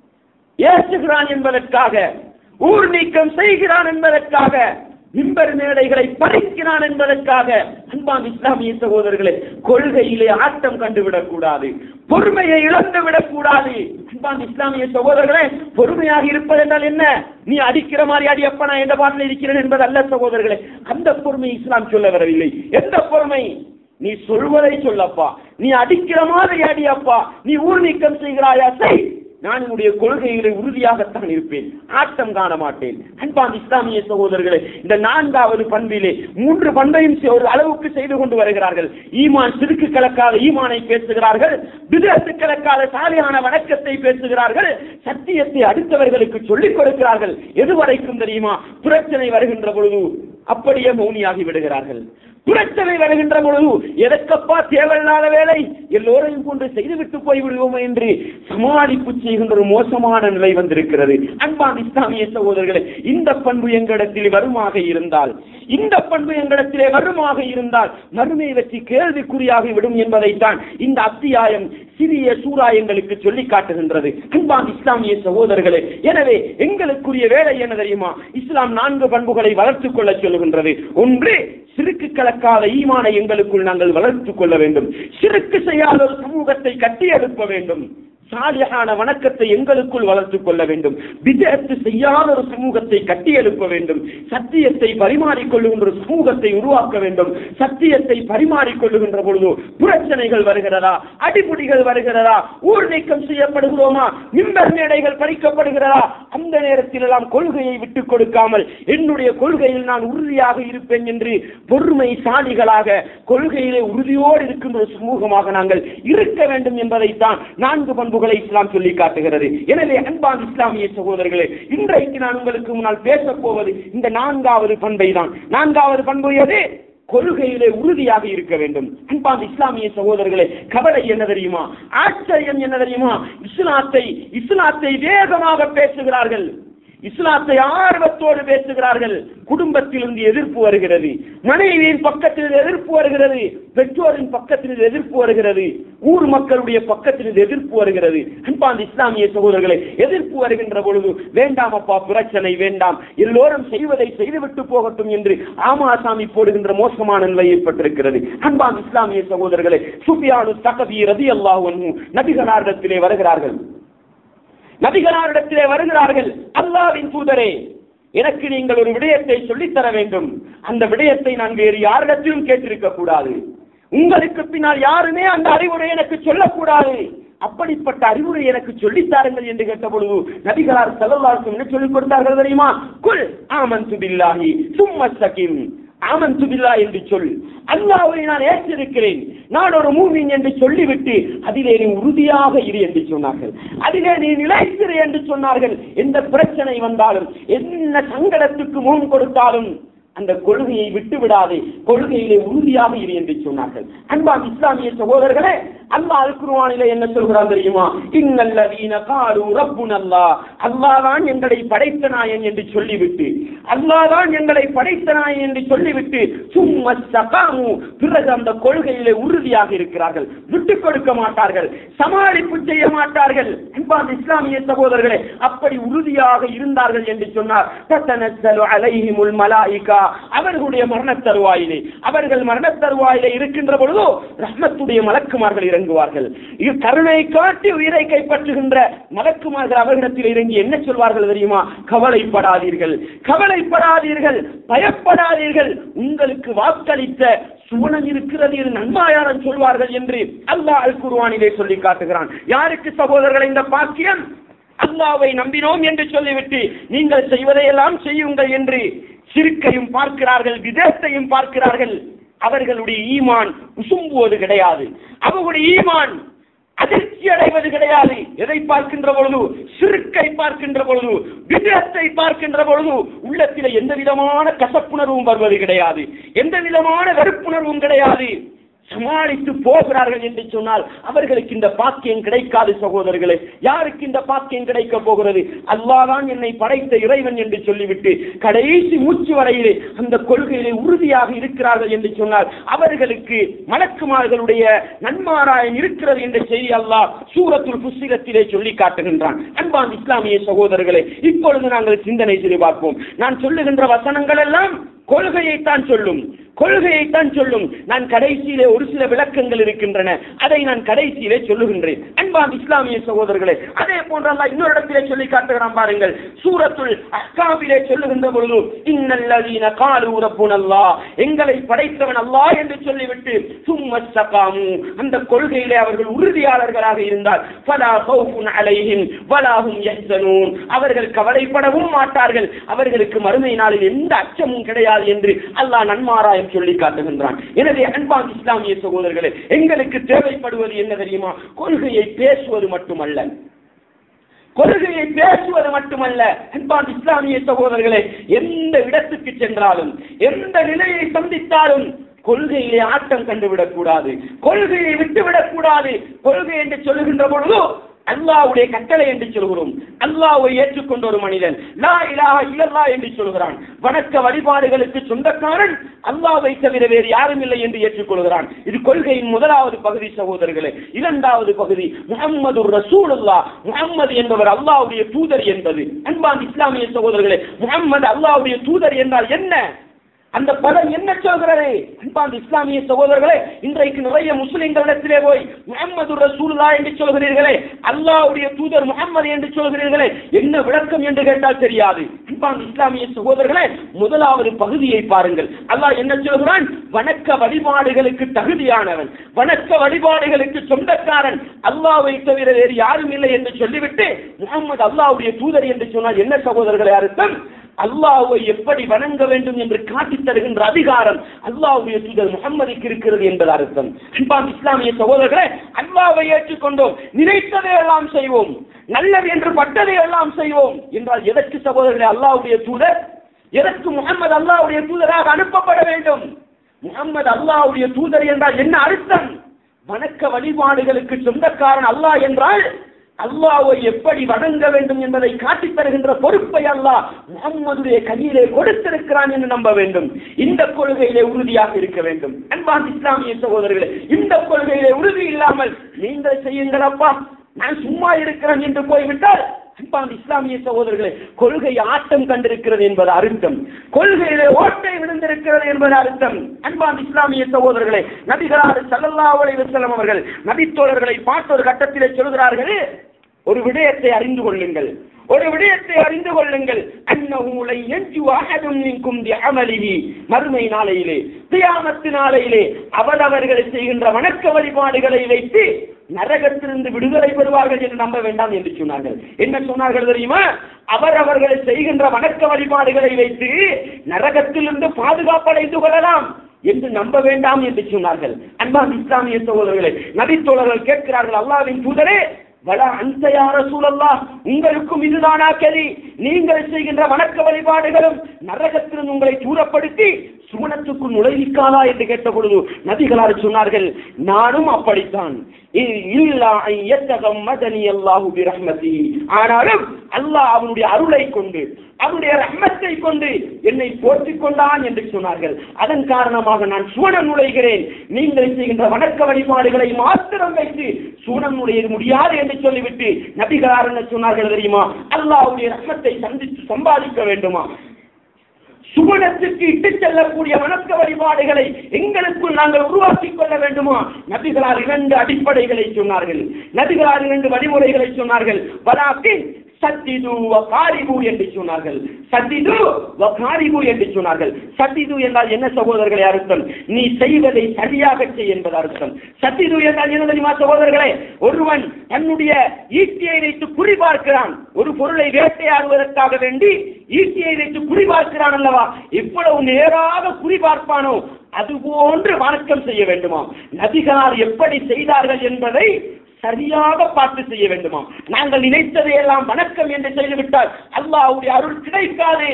S1: ஏசுகிறான் என்பதற்காக ஊர் நீக்கம் செய்கிறான் என்பதற்காக மிம்பர் மேடைகளை பறிக்கிறான் என்பதற்காக அன்பான் இஸ்லாமிய சகோதரர்களே கொள்கையிலே ஆட்டம் கண்டுவிடக் கூடாது பொறுமையை இழந்து விடக் கூடாது அன்பான் இஸ்லாமிய சகோதரர்களே பொறுமையாக இருப்பது என்றால் என்ன நீ அடிக்கிற மாதிரி அடி அப்ப நான் எந்த பாட்டில் இருக்கிறேன் என்பது அல்ல சகோதரர்களே அந்த பொறுமை இஸ்லாம் சொல்ல வரவில்லை எந்த பொறுமை நீ சொல்வதை சொல்லப்பா நீ அடிக்கிற மாதிரி அடி அப்பா நீ ஊர் நீக்கம் செய்கிறாயா செய் நான் என்னுடைய கொள்கைகளை உறுதியாகத்தான் இருப்பேன் ஆட்டம் காண மாட்டேன் அன்பான் இஸ்லாமிய சகோதரர்களே இந்த நான்காவது பண்பிலே மூன்று பண்பையும் செ- ஒரு அளவுக்கு செய்து கொண்டு வருகிறார்கள் ஈமான் சிறுக்கு கலக்காத ஈமானை பேசுகிறார்கள் விதத்து கலக்காத சாலையான வணக்கத்தை பேசுகிறார்கள் சத்தியத்தை அடுத்தவர்களுக்கு சொல்லிக் கொடுக்கிறார்கள் எதுவரைக்கும் தெரியுமா பிரச்சனை வருகின்ற பொழுது அப்படியே மௌனியாகி விடுகிறார்கள் பிரச்சனை வருகின்ற பொழுது எதற்கப்பா தேவையில்லாத வேலை எல்லோரையும் கொண்டு செய்துவிட்டு போய் விடுவோம் என்று சமாளிப்பு செய்கின்ற ஒரு மோசமான நிலை வந்திருக்கிறது அன்பான் இஸ்லாமிய சகோதரர்களே இந்த பண்பு எங்களிடத்தில் வருமாக இருந்தால் இந்த பண்பு எங்களிடத்திலே வருமாக இருந்தால் மறுமை வெற்றி கேள்விக்குறியாகி விடும் என்பதைத்தான் இந்த அத்தியாயம் சிறிய சூறா எங்களுக்கு சொல்லி காட்டுகின்றது அன்பான் இஸ்லாமிய சகோதரர்களே எனவே எங்களுக்குரிய வேலை என்ன தெரியுமா இஸ்லாம் நான்கு பண்புகளை வளர்த்துக் கொள்ள சொல்கின்றது ஒன்று சிறுக்கு கலக்காத ஈமானை எங்களுக்குள் நாங்கள் வளர்த்துக் கொள்ள வேண்டும் சிறுக்கு செய்யாத ஒரு சமூகத்தை கட்டி எழுப்ப வேண்டும் சாலியான வணக்கத்தை எங்களுக்குள் வளர்த்துக் கொள்ள வேண்டும் விஜயத்து செய்யாத ஒரு சமூகத்தை கட்டி எழுப்ப வேண்டும் சத்தியத்தை பரிமாறிக்கொள்ளுகின்ற ஒரு சமூகத்தை உருவாக்க வேண்டும் சத்தியத்தை பரிமாறிக்கொள்ளுகின்ற பொழுது பிரச்சனைகள் வருகிறதா அடிபுடிகள் வருகிறதா ஊர் நீக்கம் செய்யப்படுகிறோமா மிம்பர் மேடைகள் பறிக்கப்படுகிறதா அந்த நேரத்தில் எல்லாம் கொள்கையை விட்டுக் கொடுக்காமல் என்னுடைய கொள்கையில் நான் உறுதியாக இருப்பேன் என்று பொறுமைசாலிகளாக கொள்கையிலே உறுதியோடு இருக்கின்ற ஒரு சமூகமாக நாங்கள் இருக்க வேண்டும் என்பதைத்தான் நான்கு பண்புகளை இஸ்லாம் சொல்லி காட்டுகிறது எனவே அன்பான் இஸ்லாமிய சகோதரர்களே இன்றைக்கு நான் உங்களுக்கு முன்னால் பேசப் போவது இந்த நான்காவது பண்பை தான் நான்காவது பண்பு எது கொள்கையிலே உறுதியாக இருக்க வேண்டும் அன்பான் இஸ்லாமிய சகோதரர்களே கவலை என்ன தெரியுமா ஆச்சரியம் என்ன தெரியுமா இஸ்லாத்தை இஸ்லாத்தை வேகமாக பேசுகிறார்கள் இஸ்லாத்தை ஆர்வத்தோடு பேசுகிறார்கள் குடும்பத்திலிருந்து எதிர்ப்பு வருகிறது மனைவியின் பக்கத்தில் எதிர்ப்பு வருகிறது பெற்றோரின் பக்கத்தில் எதிர்ப்பு வருகிறது ஊர் மக்களுடைய பக்கத்தில் எதிர்ப்பு வருகிறது அன்பான் இஸ்லாமிய சகோதரர்களை எதிர்ப்பு வருகின்ற பொழுது வேண்டாம் அப்பா பிரச்சனை வேண்டாம் எல்லோரும் செய்வதை செய்துவிட்டு போகட்டும் என்று ஆமாசாமி போடுகின்ற மோசமான நிலை ஏற்பட்டிருக்கிறது அன்பான் இஸ்லாமிய சகோதரர்களே சுபியானு தகவி ரதி அல்லாஹ் நபிகளாரிடத்திலே வருகிறார்கள் நபிகளாரிடத்திலே வருகிறார்கள் அல்லாவின் தூதரே எனக்கு நீங்கள் ஒரு விடயத்தை சொல்லித் தர வேண்டும் அந்த விடயத்தை நான் வேறு யாரிடத்திலும் கேட்டிருக்க கூடாது உங்களுக்கு பின்னால் யாருமே அந்த அறிவுரை எனக்கு சொல்லக்கூடாது அப்படிப்பட்ட அறிவுரை எனக்கு சொல்லித் தாருங்கள் என்று கேட்ட பொழுது நபிகளார் செல்லல்லாருக்கும் என்ன சொல்லிக் கொடுத்தார்கள் தெரியுமா குல் ஆமன்து பில்லாஹி சும்ம சகிம் ஆமன்து பில்லா என்று சொல் அல்லாஹ்வை நான் ஏற்றிருக்கிறேன் நான் ஒரு மூமின் என்று சொல்லிவிட்டு அதிலே நீ உறுதியாக இரு என்று சொன்னார்கள் அதிலே நீ நிலைத்திரு என்று சொன்னார்கள் எந்த பிரச்சனை வந்தாலும் என்ன சங்கடத்துக்கு முன் கொடுத்தாலும் அந்த கொள்கையை விட்டு விடாதே கொள்கையிலே உறுதியாக இரு என்று சொன்னார்கள் அன்பான் இஸ்லாமிய சகோதரர்களே அல்லாஹ் அல்குர்ஆனிலே என்ன சொல்கிறான் தெரியுமா இன்னல்லதீன காலு ரப்புனல்லா அல்லாஹ் தான் எங்களை படைத்த நாயன் என்று சொல்லிவிட்டு அல்லாஹ் தான் எங்களை படைத்த நாயன் என்று சொல்லிவிட்டு சும்மா சகாமு பிறகு அந்த கொள்கையிலே உறுதியாக இருக்கிறார்கள் விட்டுக் கொடுக்க மாட்டார்கள் சமாளிப்பு செய்ய மாட்டார்கள் அன்பான் இஸ்லாமிய சகோதரர்களே அப்படி உறுதியாக இருந்தார்கள் என்று சொன்னார் தத்தனஸ்ஸலு அலைஹிமுல் மலாயிகா அவர்களுடைய மரண தருவாயிலே அவர்கள் மரண தருவாயிலே இருக்கின்ற பொழுதோ ரஹ்மத்துடைய மலக்குமார்கள் இறங்குவார்கள் இது கருணை காட்டி உயிரை கைப்பற்றுகின்ற மலக்குமார்கள் அவர்களிடத்தில் இறங்கி என்ன சொல்வார்கள் தெரியுமா கவலைப்படாதீர்கள் கவலைப்படாதீர்கள் பயப்படாதீர்கள் உங்களுக்கு வாக்களித்த சுவனம் இருக்கிறது இது நன்மாயாரம் சொல்வார்கள் என்று அல்லாஹ் அல் குர்ஆனிலே சொல்லி காட்டுகிறான் யாருக்கு சகோதரர்கள் இந்த பாக்கியம் அல்லாவை நம்பினோம் என்று சொல்லிவிட்டு நீங்கள் செய்வதையெல்லாம் செய்யுங்கள் என்று சிறுக்கையும் பார்க்கிறார்கள் விதத்தையும் பார்க்கிறார்கள் அவர்களுடைய ஈமான் உசும்புவது கிடையாது அவர்களுடைய ஈமான் அதிர்ச்சி அடைவது கிடையாது எதை பார்க்கின்ற பொழுது சிறுக்கை பார்க்கின்ற பொழுது விதத்தை பார்க்கின்ற பொழுது உள்ளத்திலே எந்த விதமான கசப்புணர்வும் வருவது கிடையாது எந்த விதமான வெறுப்புணர்வும் கிடையாது சமாளித்து போகிறார்கள் என்று சொன்னால் அவர்களுக்கு இந்த பாக்கியம் கிடைக்காது சகோதரர்களே யாருக்கு இந்த பாக்கியம் கிடைக்க போகிறது அல்லாதான் என்னை படைத்த இறைவன் என்று சொல்லிவிட்டு கடைசி மூச்சு வரையிலே அந்த கொள்கையிலே உறுதியாக இருக்கிறார்கள் என்று சொன்னால் அவர்களுக்கு மலக்குமார்களுடைய நன்மாராயம் இருக்கிறது என்ற செய்தி அல்லாஹ் சூரத்துல் புஸ்திகத்திலே சொல்லி காட்டுகின்றான் அன்பான் இஸ்லாமிய சகோதரர்களே இப்பொழுது நாங்கள் சிந்தனை செய்து பார்ப்போம் நான் சொல்லுகின்ற வசனங்கள் எல்லாம் கொள்கையைத்தான் சொல்லும் கொள்கையைத்தான் சொல்லும் நான் கடைசியிலே ஒரு சில விளக்கங்கள் இருக்கின்றன அதை நான் கடைசியிலே சொல்லுகின்றேன் அன்பான் இஸ்லாமிய சகோதரர்களே அதே போன்ற அல்லாஹ் இன்னொரு இடத்திலே சொல்லி காட்டுகிறான் பாருங்கள் சூரத்துல் அஹ்காபிலே சொல்லுகின்ற பொழுது இன்னல்லதீன காலு ரப்புனல்லாஹ் எங்களை படைத்தவன் அல்லாஹ் என்று சொல்லிவிட்டு சும்ம சகாமு அந்த கொள்கையிலே அவர்கள் உறுதியாளர்களாக இருந்தால் ஃபலா ஹௌஃபுன் அலைஹிம் வலாஹும் யஹ்சனூன் அவர்கள் கவலைப்படவும் மாட்டார்கள் அவர்களுக்கு மறுமை நாளில் எந்த அச்சமும் கிடையாது என்று அல்லாஹ் நன்மாராயம் சொல்லி காட்டுகின்றான் எனவே அன்பான் இஸ்லாமிய சகோதரர்களே எங்களுக்கு தேவைப்படுவது என்ன தெரியுமா கொள்கையை பேசுவது மட்டுமல்ல கொள்கையை பேசுவது மட்டுமல்ல அன்பான் இஸ்லாமிய சகோதரர்களே எந்த இடத்துக்கு சென்றாலும் எந்த நிலையை சந்தித்தாலும் கொள்கையிலே ஆட்டம் கண்டுவிடக் கூடாது கொள்கையை விட்டுவிடக் கூடாது கொள்கை என்று சொல்லுகின்ற பொழுது அல்லாஹ்வுடைய கட்டளை என்று சொல்கிறோம் அல்லாஹ்வை ஏற்றுக்கொண்ட ஒரு மனிதன் லா இலாஹ இல்லல்லாஹ் என்று சொல்கிறான் வணக்க வழிபாடுகளுக்கு சொந்தக்காரன் அல்லாஹ்வை தவிர வேறு யாரும் இல்லை என்று ஏற்றுக்கொள்கிறான் இது கொள்கையின் முதலாவது பகுதி சகோதரர்களே இரண்டாவது பகுதி முகம்மது ரசூலுல்லாஹ் முகம்மது என்பவர் அல்லாஹ்வுடைய தூதர் என்பது அன்பான் இஸ்லாமிய சகோதரர்களே முகம்மது அல்லாஹ்வுடைய தூதர் என்றால் என்ன அந்த பதம் என்ன சொல்கிறது அன்பாந்த இஸ்லாமிய சகோதரர்களே இன்றைக்கு நிறைய முஸ்லிம்களிடத்திலே போய் முகமது ரசூலுல்லா என்று சொல்கிறீர்களே அல்லாஹ்வுடைய தூதர் முகம்மது என்று சொல்கிறீர்களே என்ன விளக்கம் என்று கேட்டால் தெரியாது அன்பாந்த இஸ்லாமிய சகோதரர்களே முதலாவது பகுதியை பாருங்கள் அல்லாஹ் என்ன சொல்கிறான் வணக்க வழிபாடுகளுக்கு தகுதியானவன் வணக்க வழிபாடுகளுக்கு சொந்தக்காரன் அல்லாஹ்வை தவிர வேறு யாரும் இல்லை என்று சொல்லிவிட்டு முகமது அல்லாஹ்வுடைய தூதர் என்று சொன்னால் என்ன சகோதரர்களே அர்த்தம் அல்லாஹ்வை எப்படி வணங்க வேண்டும் என்று காட்டித் தருகின்ற அதிகாரம் அல்லாஹ்வுடைய தூதர் முகம்மதுக்கு இருக்கிறது என்பது அர்த்தம் அன்பாம் இஸ்லாமிய சகோதரர்களே அல்லாஹ்வை ஏற்றுக்கொண்டோம் நினைத்ததை எல்லாம் செய்வோம் நல்லது என்று பட்டதை எல்லாம் செய்வோம் என்றால் எதற்கு சகோதரர்களே அல்லாஹ்வுடைய தூதர் எதற்கு முகம்மது அல்லாஹ்வுடைய தூதராக அனுப்பப்பட வேண்டும் முகம்மது அல்லாஹ்வுடைய தூதர் என்றால் என்ன அர்த்தம் வணக்க வழிபாடுகளுக்கு சொந்தக்காரன் அல்லாஹ் என்றால் அல்லாஹ்வை எப்படி வணங்க வேண்டும் என்பதை காட்டித் தருகின்ற பொறுப்பை அல்லாஹ் முகம்மதுடைய கையிலே கொடுத்திருக்கிறான் என்று நம்ப வேண்டும் இந்த கொள்கையிலே உறுதியாக இருக்க வேண்டும் அன்பான் இஸ்லாமிய சகோதரர்களே இந்த கொள்கையிலே உறுதி இல்லாமல் நீங்கள் செய்யுங்கள் அப்பா நான் சும்மா இருக்கிறேன் என்று போய்விட்டால் அன்பான் இஸ்லாமிய சகோதரர்களே கொள்கை ஆட்டம் கண்டிருக்கிறது என்பது அர்த்தம் கொள்கையிலே ஓட்டை விழுந்திருக்கிறது என்பது அர்த்தம் அன்பான் இஸ்லாமிய சகோதரர்களே நபிகளார் ஸல்லல்லாஹு அலைஹி வஸல்லம் அவர்கள் நபித்தோழர்களை பார்த்த ஒரு கட்டத்திலே சொல்கிறார்கள் ஒரு விடயத்தை அறிந்து கொள்ளுங்கள் ஒரு விடயத்தை அறிந்து கொள்ளுங்கள் அன்னஹூலை எஞ்சு அஹதும் மின்கும் பிஅமலிஹி மறுமை நாளையிலே கியாமத்து நாளையிலே அவரவர்கள் செய்கின்ற வணக்க வழிபாடுகளை வைத்து நரகத்திலிருந்து விடுதலை பெறுவார்கள் என்று நம்ப வேண்டாம் என்று சொன்னார்கள் என்ன சொன்னார்கள் தெரியுமா அவரவர்கள் செய்கின்ற வணக்க வழிபாடுகளை வைத்து நரகத்திலிருந்து பாதுகாப்படைந்து கொள்ளலாம் என்று நம்ப வேண்டாம் என்று சொன்னார்கள் அன்பான் இஸ்லாமிய சகோதரர்களே நபித்தோழர்கள் கேட்கிறார்கள் அல்லாவின் தூதரே வட அன்சையார சூழல்லா உங்களுக்கும் இதுதானா கதி நீங்கள் செய்கின்ற வணக்க வழிபாடுகளும் நரகத்திலிருந்து உங்களை தூரப்படுத்தி சுமணத்துக்குள் நுழைவிக்காதா என்று கேட்ட பொழுது நபிகளார் சொன்னார்கள் நானும் அப்படித்தான் இ- இல்லா அன் யத்தகம்மதனி அல்லாஹு பிரஹ்மதிஹி. ஆனாலும் அல்லாஹ் அவனுடைய அருளை கொண்டு அவனுடைய ரஹ்மத்தை கொண்டு என்னை போற்றிக் கொண்டான் என்று சொன்னார்கள் அதன் காரணமாக நான் சூழன் நுழைகிறேன் நீங்கள் செய்கின்ற வணக்க வழிபாடுகளை மாத்திரம் வைத்து சூழன் நுழைய முடியாது என்று சொல்லிவிட்டு நபிகளார் என்ன சொன்னார்கள் தெரியுமா அல்லாஹ்வுடைய ரஹ்மத்தை சந்தித்து சம்பாதிக்க வேண்டுமா சுவனத்துக்கு இட்டு செல்லக்கூடிய வணக்க வழிபாடுகளை எங்களுக்குள் நாங்கள் உருவாக்கிக் கொள்ள வேண்டுமா நபிகளார் இரண்டு அடிப்படைகளை சொன்னார்கள் நபிகளார் இரண்டு வழிமுறைகளை சொன்னார்கள் வலாக்கின் சத்திது காரிபு என்று சொன்னார்கள் சத்திது காரிபு என்று சொன்னார்கள் சத்திது என்றால் என்ன சகோதரர்களே அர்த்தம் நீ செய்வதை சரியாக செய் என்பது அர்த்தம் சத்திது என்றால் என்ன தெரியுமா சகோதரர்களே ஒருவன் தன்னுடைய ஈட்டியை வைத்து குறிபார்க்கிறான் ஒரு பொருளை வேட்டையாடுவதற்காக வேண்டி ஈட்டியை வைத்து குறிபார்க்கிறான் அல்லவா இவ்வளவு நேராக குறிபார்ப்பானோ அதுபோன்று வணக்கம் செய்ய வேண்டுமா நபிகளார் எப்படி செய்தார்கள் என்பதை சரியாக பார்த்து செய்ய வேண்டுமாம் நாங்கள் நினைத்ததை எல்லாம் வணக்கம் என்று செய்துவிட்டால் அல்லாஹ்வுடைய அருள் கிடைக்காது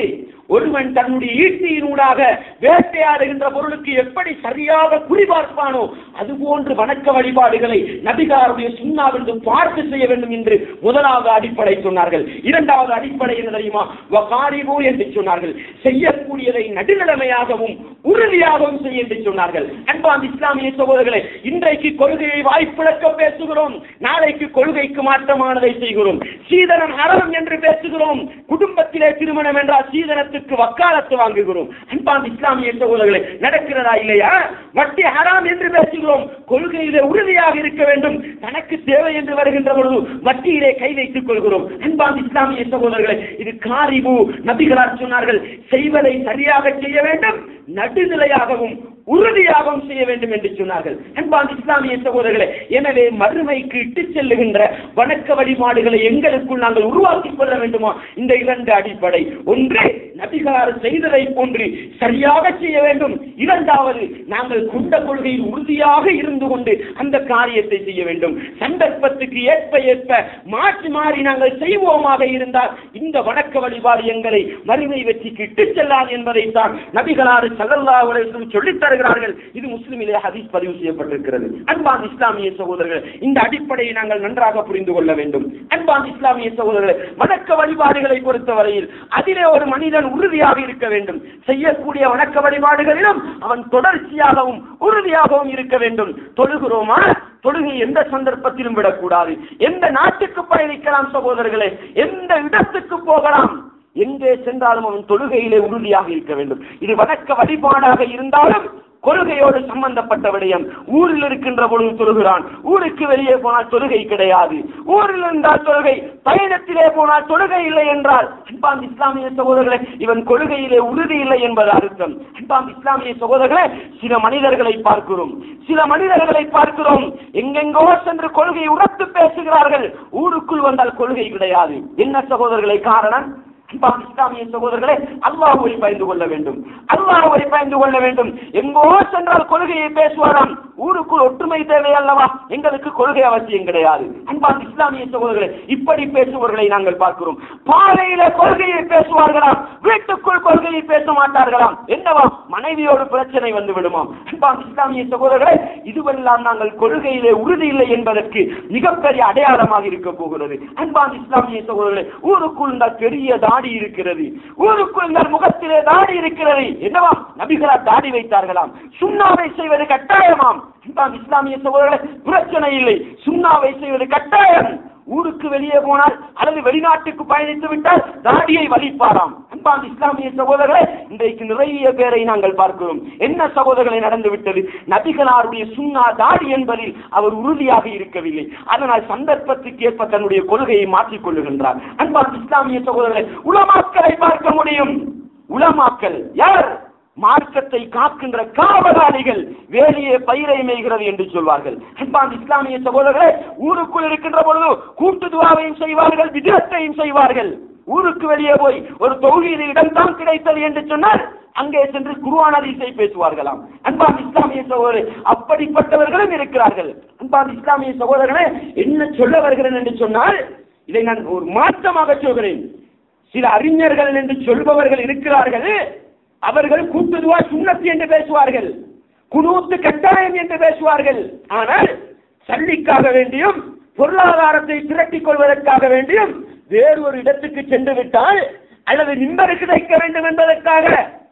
S1: ஒருவன் தன்னுடைய ஈட்டியினூடாக வேட்டையாடுகின்ற பொருளுக்கு எப்படி சரியாக குறிபார்ப்பானோ அதுபோன்று வணக்க வழிபாடுகளை நபிகாருடைய சுண்ணாவென்று பார்த்து செய்ய வேண்டும் என்று முதலாவது அடிப்படை சொன்னார்கள் இரண்டாவது அடிப்படை என்ன தெரியுமா வகாரிபு என்று சொன்னார்கள் செய்யக்கூடியதை நடுநிலைமையாகவும் உறுதியாகவும் செய்ய என்று சொன்னார்கள் அன்பான் இஸ்லாமிய சகோதரர்களை இன்றைக்கு கொள்கையை வாய்ப்பிழக்க பேசுகிறோம் நாளைக்கு கொள்கைக்கு மாற்றமானதை செய்கிறோம் சீதனம் அறம் என்று பேசுகிறோம் குடும்பத்திலே திருமணம் என்றால் சீதனத்துக்கு வக்காலத்து வாங்குகிறோம் அன்பான் இஸ்லாமிய சகோதரர்களை நடக்கிறதா இல்லையா வட்டி ஹராம் என்று பேசுகிறோம் கொள்கையிலே உறுதியாக இருக்க வேண்டும் தனக்கு தேவை என்று வருகின்ற பொழுது வட்டியிலே கை வைத்துக் கொள்கிறோம் அன்பான் இஸ்லாமிய சகோதரர்களை இது காரிபு நபிகளார் சொன்னார்கள் செய்வதை சரியாக செய்ய வேண்டும் நடுநிலையாகவும் உறுதியாகவும் செய்ய வேண்டும் என்று சொன்னார்கள் அன்பான் இஸ்லாமிய சகோதரர்களே எனவே மறுமைக்கு இட்டு செல்லுகின்ற வணக்க வழிபாடுகளை எங்களுக்குள் நாங்கள் உருவாக்கிக் கொள்ள வேண்டுமா இந்த இரண்டு அடிப்படை ஒன்று நபிகார் செய்ததை போன்று சரியாக செய்ய வேண்டும் இரண்டாவது நாங்கள் கொண்ட கொள்கையில் உறுதியாக இருந்து கொண்டு அந்த காரியத்தை செய்ய வேண்டும் சந்தர்ப்பத்துக்கு ஏற்ப ஏற்ப மாற்றி மாறி நாங்கள் செய்வோமாக இருந்தால் இந்த வணக்க வழிபாடு எங்களை மறுமை வெற்றிக்கு இட்டு செல்லாது என்பதைத்தான் நபிகளாறு சல்லல்லா உலகம் சொல்லித் தருகிறார்கள் இது முஸ்லிமிலே ஹதீஸ் பதிவு செய்யப்பட்டிருக்கிறது அன்பான் இஸ்லாமிய சகோதரர்கள் இந்த அடிப்படையை நாங்கள் நன்றாக புரிந்து கொள்ள வேண்டும் அன்பான் இஸ்லாமிய சகோதரர்கள் வணக்க வழிபாடுகளை பொறுத்தவரையில் அதிலே ஒரு மனிதன் உறுதியாக இருக்க வேண்டும் செய்யக்கூடிய வணக்க வழிபாடுகளிலும் அவன் தொடர்ச்சியாகவும் உறுதியாகவும் இருக்க வேண்டும் தொழுகிறோமா தொழுகை எந்த சந்தர்ப்பத்திலும் விடக்கூடாது எந்த நாட்டுக்கு பயணிக்கலாம் சகோதரர்களே எந்த இடத்துக்கு போகலாம் எங்கே சென்றாலும் அவன் தொழுகையிலே உறுதியாக இருக்க வேண்டும் இது வணக்க வழிபாடாக இருந்தாலும் கொள்கையோடு சம்பந்தப்பட்ட விடயம் ஊரில் இருக்கின்ற பொழுது தொழுகிறான் ஊருக்கு வெளியே போனால் தொழுகை கிடையாது ஊரில் இருந்தால் தொழுகை பயணத்திலே போனால் தொழுகை இல்லை என்றால் அன்பாம் இஸ்லாமிய சகோதரர்களே இவன் கொள்கையிலே உறுதி இல்லை என்பது அர்த்தம் அன்பாம் இஸ்லாமிய சகோதரர்களே சில மனிதர்களை பார்க்கிறோம் சில மனிதர்களை பார்க்கிறோம் எங்கெங்கோ சென்று கொள்கையை உரத்து பேசுகிறார்கள் ஊருக்குள் வந்தால் கொள்கை கிடையாது என்ன சகோதரர்களை காரணம் அன்பான இஸ்லாமிய சகோதரர்களே அல்லாஹுவை பயந்து கொள்ள வேண்டும் அல்லாஹுவை பயந்து கொள்ள வேண்டும் எங்கோ சென்றால் கொள்கையை பேசுவாராம் ஊருக்குள் ஒற்றுமை தேவை அல்லவா எங்களுக்கு கொள்கை அவசியம் கிடையாது அன்பான இஸ்லாமிய சகோதரர்களே இப்படி பேசுபவர்களை நாங்கள் பார்க்கிறோம் பாலையில கொள்கையை பேசுவார்களாம் வீட்டுக்குள் கொள்கையை பேச மாட்டார்களாம் என்னவா மனைவியோடு பிரச்சனை வந்து விடுமாம் அன்பான இஸ்லாமிய சகோதரர்களே இதுவெல்லாம் நாங்கள் கொள்கையிலே உறுதி இல்லை என்பதற்கு மிகப்பெரிய அடையாளமாக இருக்க போகிறது அன்பான இஸ்லாமிய சகோதரர்களே ஊருக்குள் இந்த பெரிய தாடி இருக்கிறது ஊருக்குள் இந்த முகத்திலே தாடி இருக்கிறது என்னவா நபிகளா தாடி வைத்தார்களாம் சுண்ணாவை செய்வது கட்டாயமாம் அன்பான இஸ்லாமிய சகோதரர்களே பிரச்சனை இல்லை சுண்ணாவை செய்வது கட்டாயம் ஊருக்கு வெளியே போனால் அல்லது வெளிநாட்டுக்கு பயணித்து விட்டால் தாடியை வலிப்பாராம் அன்பான் இஸ்லாமிய சகோதரர்களே இன்றைக்கு நிறைய பேரை நாங்கள் பார்க்கிறோம் என்ன சகோதரர்களை நடந்து விட்டது நபிகளாருடைய சுண்ணா தாடி என்பதில் அவர் உறுதியாக இருக்கவில்லை அதனால் சந்தர்ப்பத்துக்கு ஏற்ப தன்னுடைய கொள்கையை மாற்றிக் கொள்ளுகின்றார் அன்பான் இஸ்லாமிய சகோதரர்களை உலமாக்களை பார்க்க முடியும் உலமாக்கல் யார் மார்க்கத்தை காக்கின்ற காவலாளிகள் வேலையே பயிரை மேய்கிறது என்று சொல்வார்கள் அன்பான் இஸ்லாமிய சகோதரர்களே ஊருக்குள் இருக்கின்ற பொழுது கூட்டு துவாவையும் செய்வார்கள் விஜயத்தையும் செய்வார்கள் ஊருக்கு வெளியே போய் ஒரு தொகுதியில் இடம்தான் கிடைத்தது என்று சொன்னால் அங்கே சென்று குருவான் அதிசை பேசுவார்களாம் அன்பான் இஸ்லாமிய சகோதரர் அப்படிப்பட்டவர்களும் இருக்கிறார்கள் அன்பான் இஸ்லாமிய சகோதரர்களே என்ன சொல்ல வருகிறேன் என்று சொன்னால் இதை நான் ஒரு மாற்றமாக சொல்கிறேன் சில அறிஞர்கள் என்று சொல்பவர்கள் இருக்கிறார்கள் அவர்கள் கூட்டுதுவா சுண்ணத்து என்று பேசுவார்கள் குனூத்து கட்டாயம் என்று பேசுவார்கள் ஆனால் சல்லிக்காக வேண்டியும் பொருளாதாரத்தை திரட்டிக் கொள்வதற்காக வேண்டியும் வேறு ஒரு இடத்துக்கு சென்று விட்டால் அல்லது நிம்மருக்கு தைக்க வேண்டும் என்பதற்காக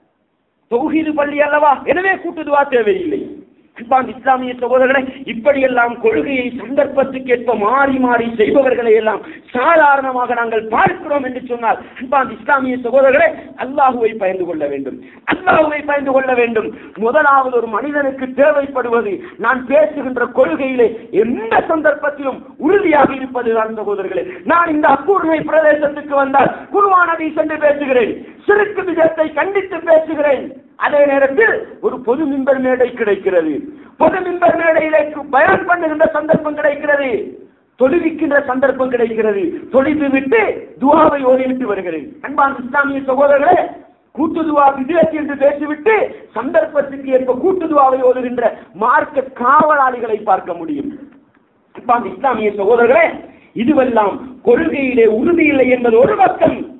S1: தொகுதி பள்ளி அல்லவா எனவே கூட்டுதுவா தேவையில்லை அன்பான் இஸ்லாமிய சகோதரர்களை இப்படியெல்லாம் கொள்கையை சந்தர்ப்பத்துக்கு ஏற்ப மாறி மாறி செய்பவர்களை எல்லாம் சாதாரணமாக நாங்கள் பார்க்கிறோம் என்று சொன்னால் அன்பான் இஸ்லாமிய சகோதரர்களை அல்லாஹுவை பயந்து கொள்ள வேண்டும் அல்லாஹுவை பயந்து கொள்ள வேண்டும் முதலாவது ஒரு மனிதனுக்கு தேவைப்படுவது நான் பேசுகின்ற கொள்கையிலே எந்த சந்தர்ப்பத்திலும் உறுதியாக இருப்பதுதான் சகோதரர்களே நான் இந்த அக்கூர்மை பிரதேசத்துக்கு வந்தால் குருவானதை சென்று பேசுகிறேன் சிறுக்கு விஜயத்தை கண்டித்து பேசுகிறேன் அதே நேரத்தில் ஒரு பொது மின்பர் மேடை கிடைக்கிறது பொது மின்பர் மேடையிலே பயன் பண்ணுகின்ற சந்தர்ப்பம் கிடைக்கிறது தொழுவிக்கின்ற சந்தர்ப்பம் கிடைக்கிறது தொழிவு விட்டு துவாவை ஓடிவிட்டு வருகிறேன் அன்பான் இஸ்லாமிய சகோதரர்களே கூட்டுதுவா விஜயத்தை என்று பேசிவிட்டு சந்தர்ப்பத்துக்கு ஏற்ப கூட்டுதுவாவை ஓதுகின்ற மார்க்க காவலாளிகளை பார்க்க முடியும் அன்பான் இஸ்லாமிய சகோதரர்களே இதுவெல்லாம் கொள்கையிலே உறுதி இல்லை என்பது ஒரு பக்கம் இப்படி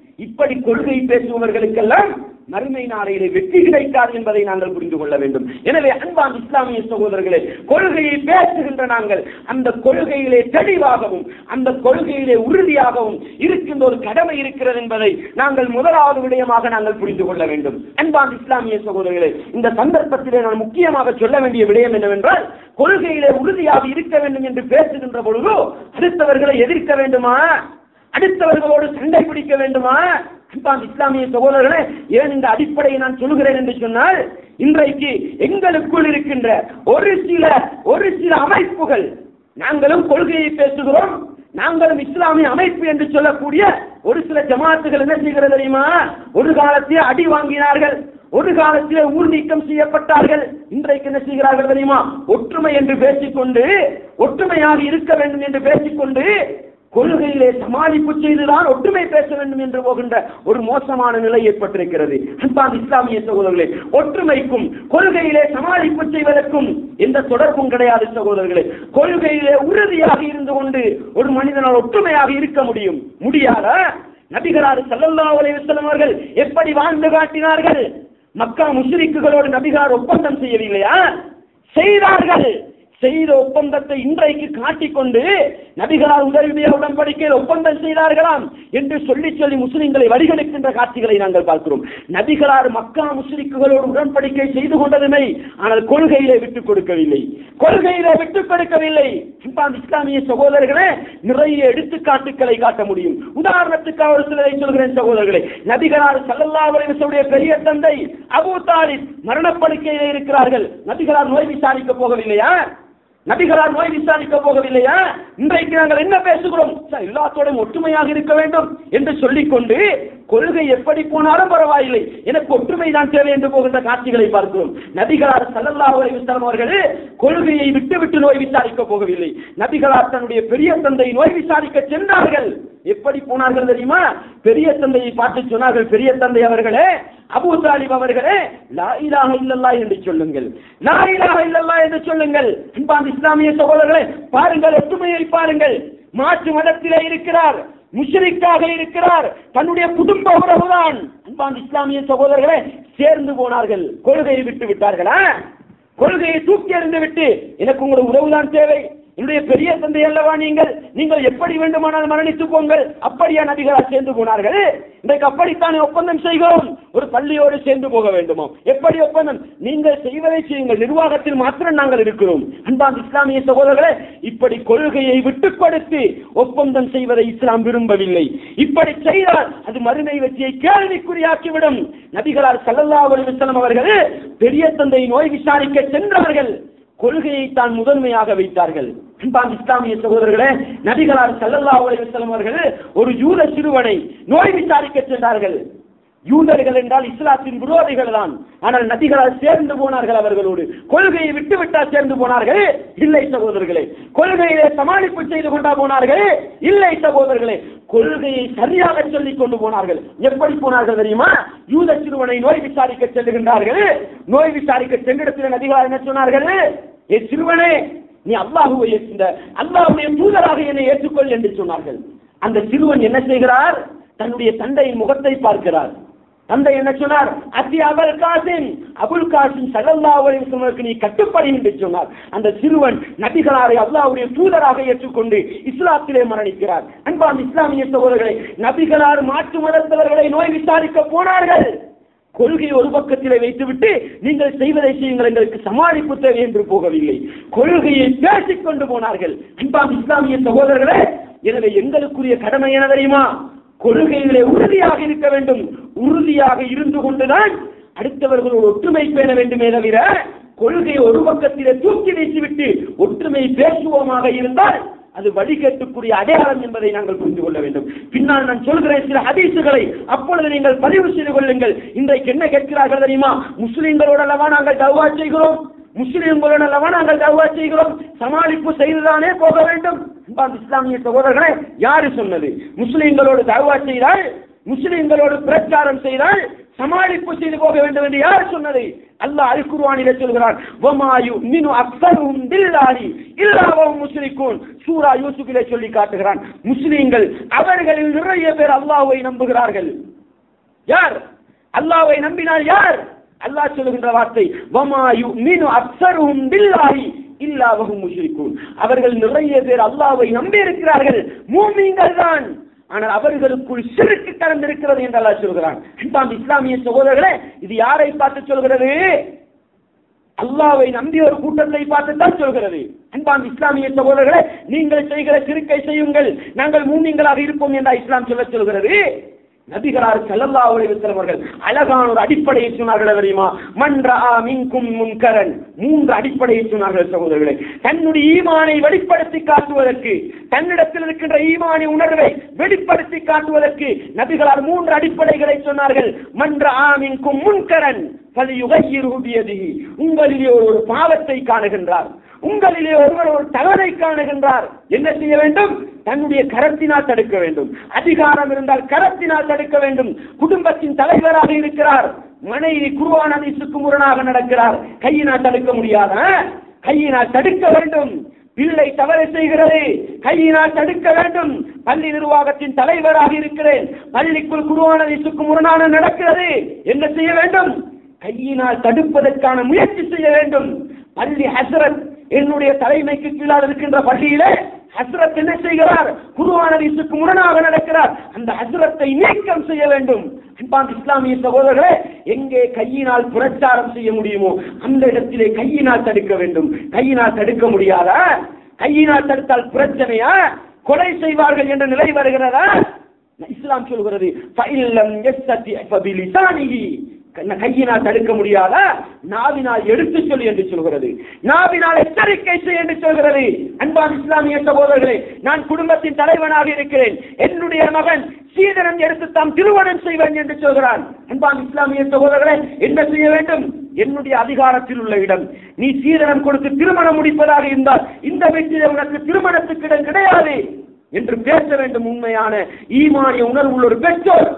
S1: இப்படி கொள்கை பேசுபவர்களுக்கெல்லாம் மறுமை நாளையிலே வெற்றி கிடைக்காது என்பதை நாங்கள் புரிந்து கொள்ள வேண்டும் எனவே அன்பான் இஸ்லாமிய சகோதரர்களே கொள்கையை பேசுகின்ற நாங்கள் அந்த கொள்கையிலே தெளிவாகவும் அந்த கொள்கையிலே உறுதியாகவும் இருக்கின்ற ஒரு கடமை இருக்கிறது என்பதை நாங்கள் முதலாவது விடயமாக நாங்கள் புரிந்து கொள்ள வேண்டும் அன்பான் இஸ்லாமிய சகோதரர்களே இந்த சந்தர்ப்பத்திலே நான் முக்கியமாக சொல்ல வேண்டிய விடயம் என்னவென்றால் கொள்கையிலே உறுதியாக இருக்க வேண்டும் என்று பேசுகின்ற பொழுது அடுத்தவர்களை எதிர்க்க வேண்டுமா அடுத்தவர்களோடு சண்டை பிடிக்க வேண்டுமா அன்பான் இஸ்லாமிய சகோதரர்களே ஏன் இந்த அடிப்படையை நான் சொல்கிறேன் என்று சொன்னால் இன்றைக்கு எங்களுக்குள் இருக்கின்ற ஒரு சில ஒரு சில அமைப்புகள் நாங்களும் கொள்கையை பேசுகிறோம் நாங்களும் இஸ்லாமிய அமைப்பு என்று சொல்லக்கூடிய ஒரு சில ஜமாத்துகள் என்ன செய்கிறது தெரியுமா ஒரு காலத்தில் அடி வாங்கினார்கள் ஒரு காலத்திலே ஊர் நீக்கம் செய்யப்பட்டார்கள் இன்றைக்கு என்ன செய்கிறார்கள் தெரியுமா ஒற்றுமை என்று பேசிக்கொண்டு ஒற்றுமையாக இருக்க வேண்டும் என்று பேசிக்கொண்டு கொள்கையிலே சமாளிப்பு செய்துதான் ஒற்றுமை பேச வேண்டும் என்று போகின்ற ஒரு மோசமான நிலை ஏற்பட்டிருக்கிறது அன்பான் இஸ்லாமிய சகோதரர்களே ஒற்றுமைக்கும் கொள்கையிலே சமாளிப்பு செய்வதற்கும் எந்த தொடர்பும் கிடையாது சகோதரர்களே கொள்கையிலே உறுதியாக இருந்து கொண்டு ஒரு மனிதனால் ஒற்றுமையாக இருக்க முடியும் முடியாத நபிகளார் ஸல்லல்லாஹு அலைஹி வஸல்லம் அவர்கள் எப்படி வாழ்ந்து காட்டினார்கள் மக்கா முஸ்லிக்குகளோடு நபிகார் ஒப்பந்தம் செய்யவில்லையா செய்தார்கள் செய்த ஒப்பந்தத்தை இன்றைக்கு காட்டிக்கொண்டு நபிகளார் உதவிய உடன்படிக்கையில் ஒப்பந்தம் செய்தார்களாம் என்று சொல்லி சொல்லி முஸ்லிம்களை வழிகெடுக்கின்ற காட்சிகளை நாங்கள் பார்க்கிறோம் நபிகளார் மக்கா முஸ்லிக்குகளோடு உடன்படிக்கை செய்து கொண்டதுமை ஆனால் கொள்கையிலே விட்டுக் கொடுக்கவில்லை கொள்கையிலே விட்டுக் கொடுக்கவில்லை அன்பான் இஸ்லாமிய சகோதரர்களே நிறைய எடுத்துக்காட்டுக்களை காட்ட முடியும் உதாரணத்துக்காக ஒரு சிலரை சொல்கிறேன் சகோதரர்களே நபிகளார் ஸல்லல்லாஹு அலைஹி வஸல்லம் பெரிய தந்தை அபூ தாலிப் மரணப்படுக்கையிலே இருக்கிறார்கள் நபிகளார் நோய் விசாரிக்க போகவில்லையா நபிகளார் நோய் விசாரிக்க போகவில்லையா இன்றைக்கு நாங்கள் என்ன பேசுகிறோம் சார் எல்லாத்தோடும் ஒற்றுமையாக இருக்க வேண்டும் என்று சொல்லிக்கொண்டு கொள்கை எப்படி போனாலும் பரவாயில்லை எனக்கு ஒற்றுமை தான் தேவை என்று போகின்ற காட்சிகளை பார்க்கிறோம் நபிகளார் ஸல்லல்லாஹு அலைஹி வஸல்லம் அவர்கள் கொள்கையை விட்டு விட்டு நோய் விசாரிக்க போகவில்லை நபிகளார் தன்னுடைய பெரிய தந்தை நோய் விசாரிக்க சென்றார்கள் எப்படி போனார்கள் தெரியுமா பெரிய தந்தையை பார்த்து சொன்னார்கள் பெரிய தந்தை அவர்களே அபூ தாலிப் அவர்களே லா இலாஹ இல்லல்லாஹ் என்று சொல்லுங்கள் லா இலாஹ இல்லல்லாஹ் என்று சொல்லுங்கள் அன்பான இஸ்லாமிய சகோதரர்களே பாருங்கள் ஒற்றுமையை பாருங்கள் மாற்று மதத்திலே இருக்கிறார் முஷ்ரிக்காக இருக்கிறார் தன்னுடைய குடும்ப உறவுதான் அன்பான இஸ்லாமிய சகோதரர்களே சேர்ந்து போனார்கள் கொள்கையை விட்டு விட்டார்களா கொள்கையை தூக்கி எறிந்து விட்டு எனக்கு உங்களுடைய உறவுதான் தேவை என்னுடைய பெரிய தந்தை அல்லவா நீங்கள் நீங்கள் எப்படி வேண்டுமானால் மரணித்து போங்கள் அப்படியா நபிகளார் சேர்ந்து போனார்கள் இன்றைக்கு அப்படித்தானே ஒப்பந்தம் செய்கிறோம் ஒரு பள்ளியோடு சேர்ந்து போக வேண்டுமோ எப்படி ஒப்பந்தம் நீங்கள் செய்வதை செய்யுங்கள் நிர்வாகத்தில் மாத்திரம் நாங்கள் இருக்கிறோம் அன்பான் இஸ்லாமிய சகோதரர்களே இப்படி கொள்கையை விட்டுக் கொடுத்து ஒப்பந்தம் செய்வதை இஸ்லாம் விரும்பவில்லை இப்படி செய்தால் அது மறுமை வெற்றியை கேள்விக்குறியாக்கிவிடும் நபிகளார் ஸல்லல்லாஹு அலைஹி வஸல்லம் அவர்கள் பெரிய தந்தை நோய் விசாரிக்க சென்றார்கள் கொள்கையை தான் முதன்மையாக வைத்தார்கள் அன்பான் இஸ்லாமிய சகோதரர்களே நபிகளார் ஸல்லல்லாஹு அலைஹி வஸல்லம் அவர்கள் ஒரு யூத சிறுவனை நோய் விசாரிக்க சென்றார்கள் யூதர்கள் என்றால் இஸ்லாத்தின் விரோதிகள் தான் ஆனால் நபிகளால் சேர்ந்து போனார்கள் அவர்களோடு கொள்கையை விட்டு விட்டா சேர்ந்து போனார்கள் இல்லை சகோதரர்களே கொள்கையிலே சமாளிப்பு செய்து கொண்டா போனார்கள் இல்லை சகோதரர்களே கொள்கையை சரியாக சொல்லிக் கொண்டு போனார்கள் எப்படி போனார்கள் தெரியுமா யூத சிறுவனை நோய் விசாரிக்க செல்லுகின்றார்கள் நோய் விசாரிக்க சென்றிடத்தில் நபிகளார் என்ன சொன்னார்கள் ஏ சிறுவனே நீ அல்லாஹுவை இந்த அல்லாஹுடைய தூதராக என்னை ஏற்றுக்கொள் என்று சொன்னார்கள் அந்த சிறுவன் என்ன செய்கிறார் தன்னுடைய தந்தையின் முகத்தை பார்க்கிறார் தந்தை என்ன சொன்னார் அத்தி அபுல் காசிம் அபுல் காசிம் சல்லல்லாஹு அலைஹி வஸல்லம் நீ கட்டுப்படி என்று சொன்னார் அந்த சிறுவன் நபிகளாரை அல்லாஹ்வுடைய தூதராக ஏற்றுக்கொண்டு இஸ்லாத்திலே மரணிக்கிறார் அன்பான் இஸ்லாமிய சகோதரர்களை நபிகளார் மாற்று மதத்தவர்களை நோய் விசாரிக்க போனார்கள் கொள்கை ஒரு பக்கத்திலே வைத்துவிட்டு நீங்கள் செய்வதை செய்யுங்கள் எங்களுக்கு சமாளிப்பு தேவை என்று போகவில்லை கொள்கையை பேசிக் கொண்டு போனார்கள் அன்பான் இஸ்லாமிய சகோதரர்களே எனவே எங்களுக்குரிய கடமை என்ன தெரியுமா கொள்கையிலே உறுதியாக இருக்க வேண்டும் உறுதியாக இருந்து கொண்டுதான் அடுத்தவர்களோடு ஒற்றுமை பேண வேண்டுமே தவிர கொள்கையை ஒரு பக்கத்திலே தூக்கி வீசிவிட்டு ஒற்றுமை பேசுவோமாக இருந்தால் அது வழிகேட்டுக்குரிய அடையாளம் என்பதை நாங்கள் புரிந்து கொள்ள வேண்டும் பின்னால் நான் சொல்கிறேன் சில ஹதீசுகளை அப்பொழுது நீங்கள் பதிவு செய்து கொள்ளுங்கள் இன்றைக்கு என்ன கேட்கிறார்கள் தெரியுமா முஸ்லிம்களோடு அல்லவா நாங்கள் தவா செய்கிறோம் முஸ்லிம்களோடு அல்லவா நாங்கள் தவா செய்கிறோம் சமாளிப்பு செய்துதானே போக வேண்டும் அன்பார்ந்த இஸ்லாமிய சகோதரர்களே யாரு சொன்னது முஸ்லிம்களோடு தவா செய்தால் முஸ்லிம்களோடு பிரச்சாரம் செய்தால் சமாளிப்பு செய்து போக வேண்டும் என்று யார் சொன்னது அல்லாஹ் அல் குர்ஆனிலே சொல்கிறார் வமாயு மினு அக்ஸருஹும் பில்லாஹி இல்லா வஹும் முஸ்ரிகூன் சூரா யூசுஃபிலே சொல்லி காட்டுகிறான் முஸ்லிம்கள் அவர்களில் நிறைய பேர் அல்லாஹ்வை நம்புகிறார்கள் யார் அல்லாஹ்வை நம்பினால் யார் அல்லாஹ் சொல்லுகின்ற வார்த்தை வமா யுமினு அக்ஸருஹும் பில்லாஹி இல்லா வஹும் முஷ்ரிகூன் அவர்கள் நிறைய பேர் அல்லாஹ்வை நம்பி இருக்கிறார்கள் மூமின்கள் தான் ஆனால் அவர்களுக்குள் சிறுக்கு கலந்திருக்கிறது என்று அல்லாஹ் சொல்கிறான் அன்பாம் இஸ்லாமிய சகோதரர்களே இது யாரை பார்த்து சொல்கிறது அல்லாவை நம்பி ஒரு கூட்டத்தை பார்த்து தான் சொல்கிறது அன்பான் இஸ்லாமிய சகோதரர்களே நீங்கள் செய்கிற சிறுக்கை செய்யுங்கள் நாங்கள் மூமிங்களாக இருப்போம் என்றா இஸ்லாம் சொல்ல சொல்கிறது நபிகளார் செல்லல்லா அவர்கள் அழகான ஒரு அடிப்படையை சொன்னார்கள் தெரியுமா மன்றா மின்கும் முன்கரன் மூன்று அடிப்படையை சொன்னார்கள் சகோதரர்களே தன்னுடைய ஈமானை வெளிப்படுத்தி காட்டுவதற்கு தன்னிடத்தில் இருக்கின்ற ஈமானி உணர்வை வெளிப்படுத்தி காட்டுவதற்கு நபிகளார் மூன்று அடிப்படைகளை சொன்னார்கள் மன்றா மின்கும் முன்கரன் உங்களிலே ஒரு பாவத்தை காணுகின்றார் உங்களிலே ஒருவர் ஒரு தவறை காணுகின்றார் என்ன செய்ய வேண்டும் தன்னுடைய கரத்தினால் தடுக்க வேண்டும் அதிகாரம் இருந்தால் கரத்தினால் தடுக்க வேண்டும் குடும்பத்தின் தலைவராக இருக்கிறார் மனைவி குருவான அதிசுக்கு முரணாக நடக்கிறார் கையினால் தடுக்க முடியாத கையினால் தடுக்க வேண்டும் பிள்ளை தவறு செய்கிறது கையினால் தடுக்க வேண்டும் பள்ளி நிர்வாகத்தின் தலைவராக இருக்கிறேன் பள்ளிக்குள் குருவான அதிசுக்கு முரணான நடக்கிறது என்ன செய்ய வேண்டும் கையினால் தடுப்பதற்கான முயற்சி செய்ய வேண்டும் பள்ளி ஹசரத் என்னுடைய தலைமைக்கு கீழாக இருக்கின்ற பள்ளியிலே ஹசரத் என்ன செய்கிறார் குருவான இசுக்கு முரணாக நடக்கிறார் அந்த ஹசரத்தை நீக்கம் செய்ய வேண்டும் அன்பான் இஸ்லாமிய சகோதரர்களே எங்கே கையினால் பிரச்சாரம் செய்ய முடியுமோ அந்த இடத்திலே கையினால் தடுக்க வேண்டும் கையினால் தடுக்க முடியாதா கையினால் தடுத்தால் பிரச்சனையா கொலை செய்வார்கள் என்ற நிலை வருகிறதா இஸ்லாம் சொல்கிறது ஃபைல்லம் யஸ்ததி ஃபபிலிசானிஹி கையினால் தடுக்க முடியாத நாவினால் எடுத்து சொல்லி என்று சொல்கிறது நாவினால் எச்சரிக்கை செய் என்று சொல்கிறது அன்பான் இஸ்லாமிய சகோதரர்களே நான் குடும்பத்தின் தலைவனாக இருக்கிறேன் என்னுடைய மகன் சீதனம் எடுத்து தாம் திருமணம் செய்வேன் என்று சொல்கிறான் அன்பான் இஸ்லாமிய சகோதரர்களே என்ன செய்ய வேண்டும் என்னுடைய அதிகாரத்தில் உள்ள இடம் நீ சீதனம் கொடுத்து திருமணம் முடிப்பதாக இருந்தால் இந்த வீட்டில் உனக்கு திருமணத்துக்கு இடம் கிடையாது என்று பேச வேண்டும் உண்மையான ஈமானிய உணர்வுள்ள ஒரு பெற்றோர்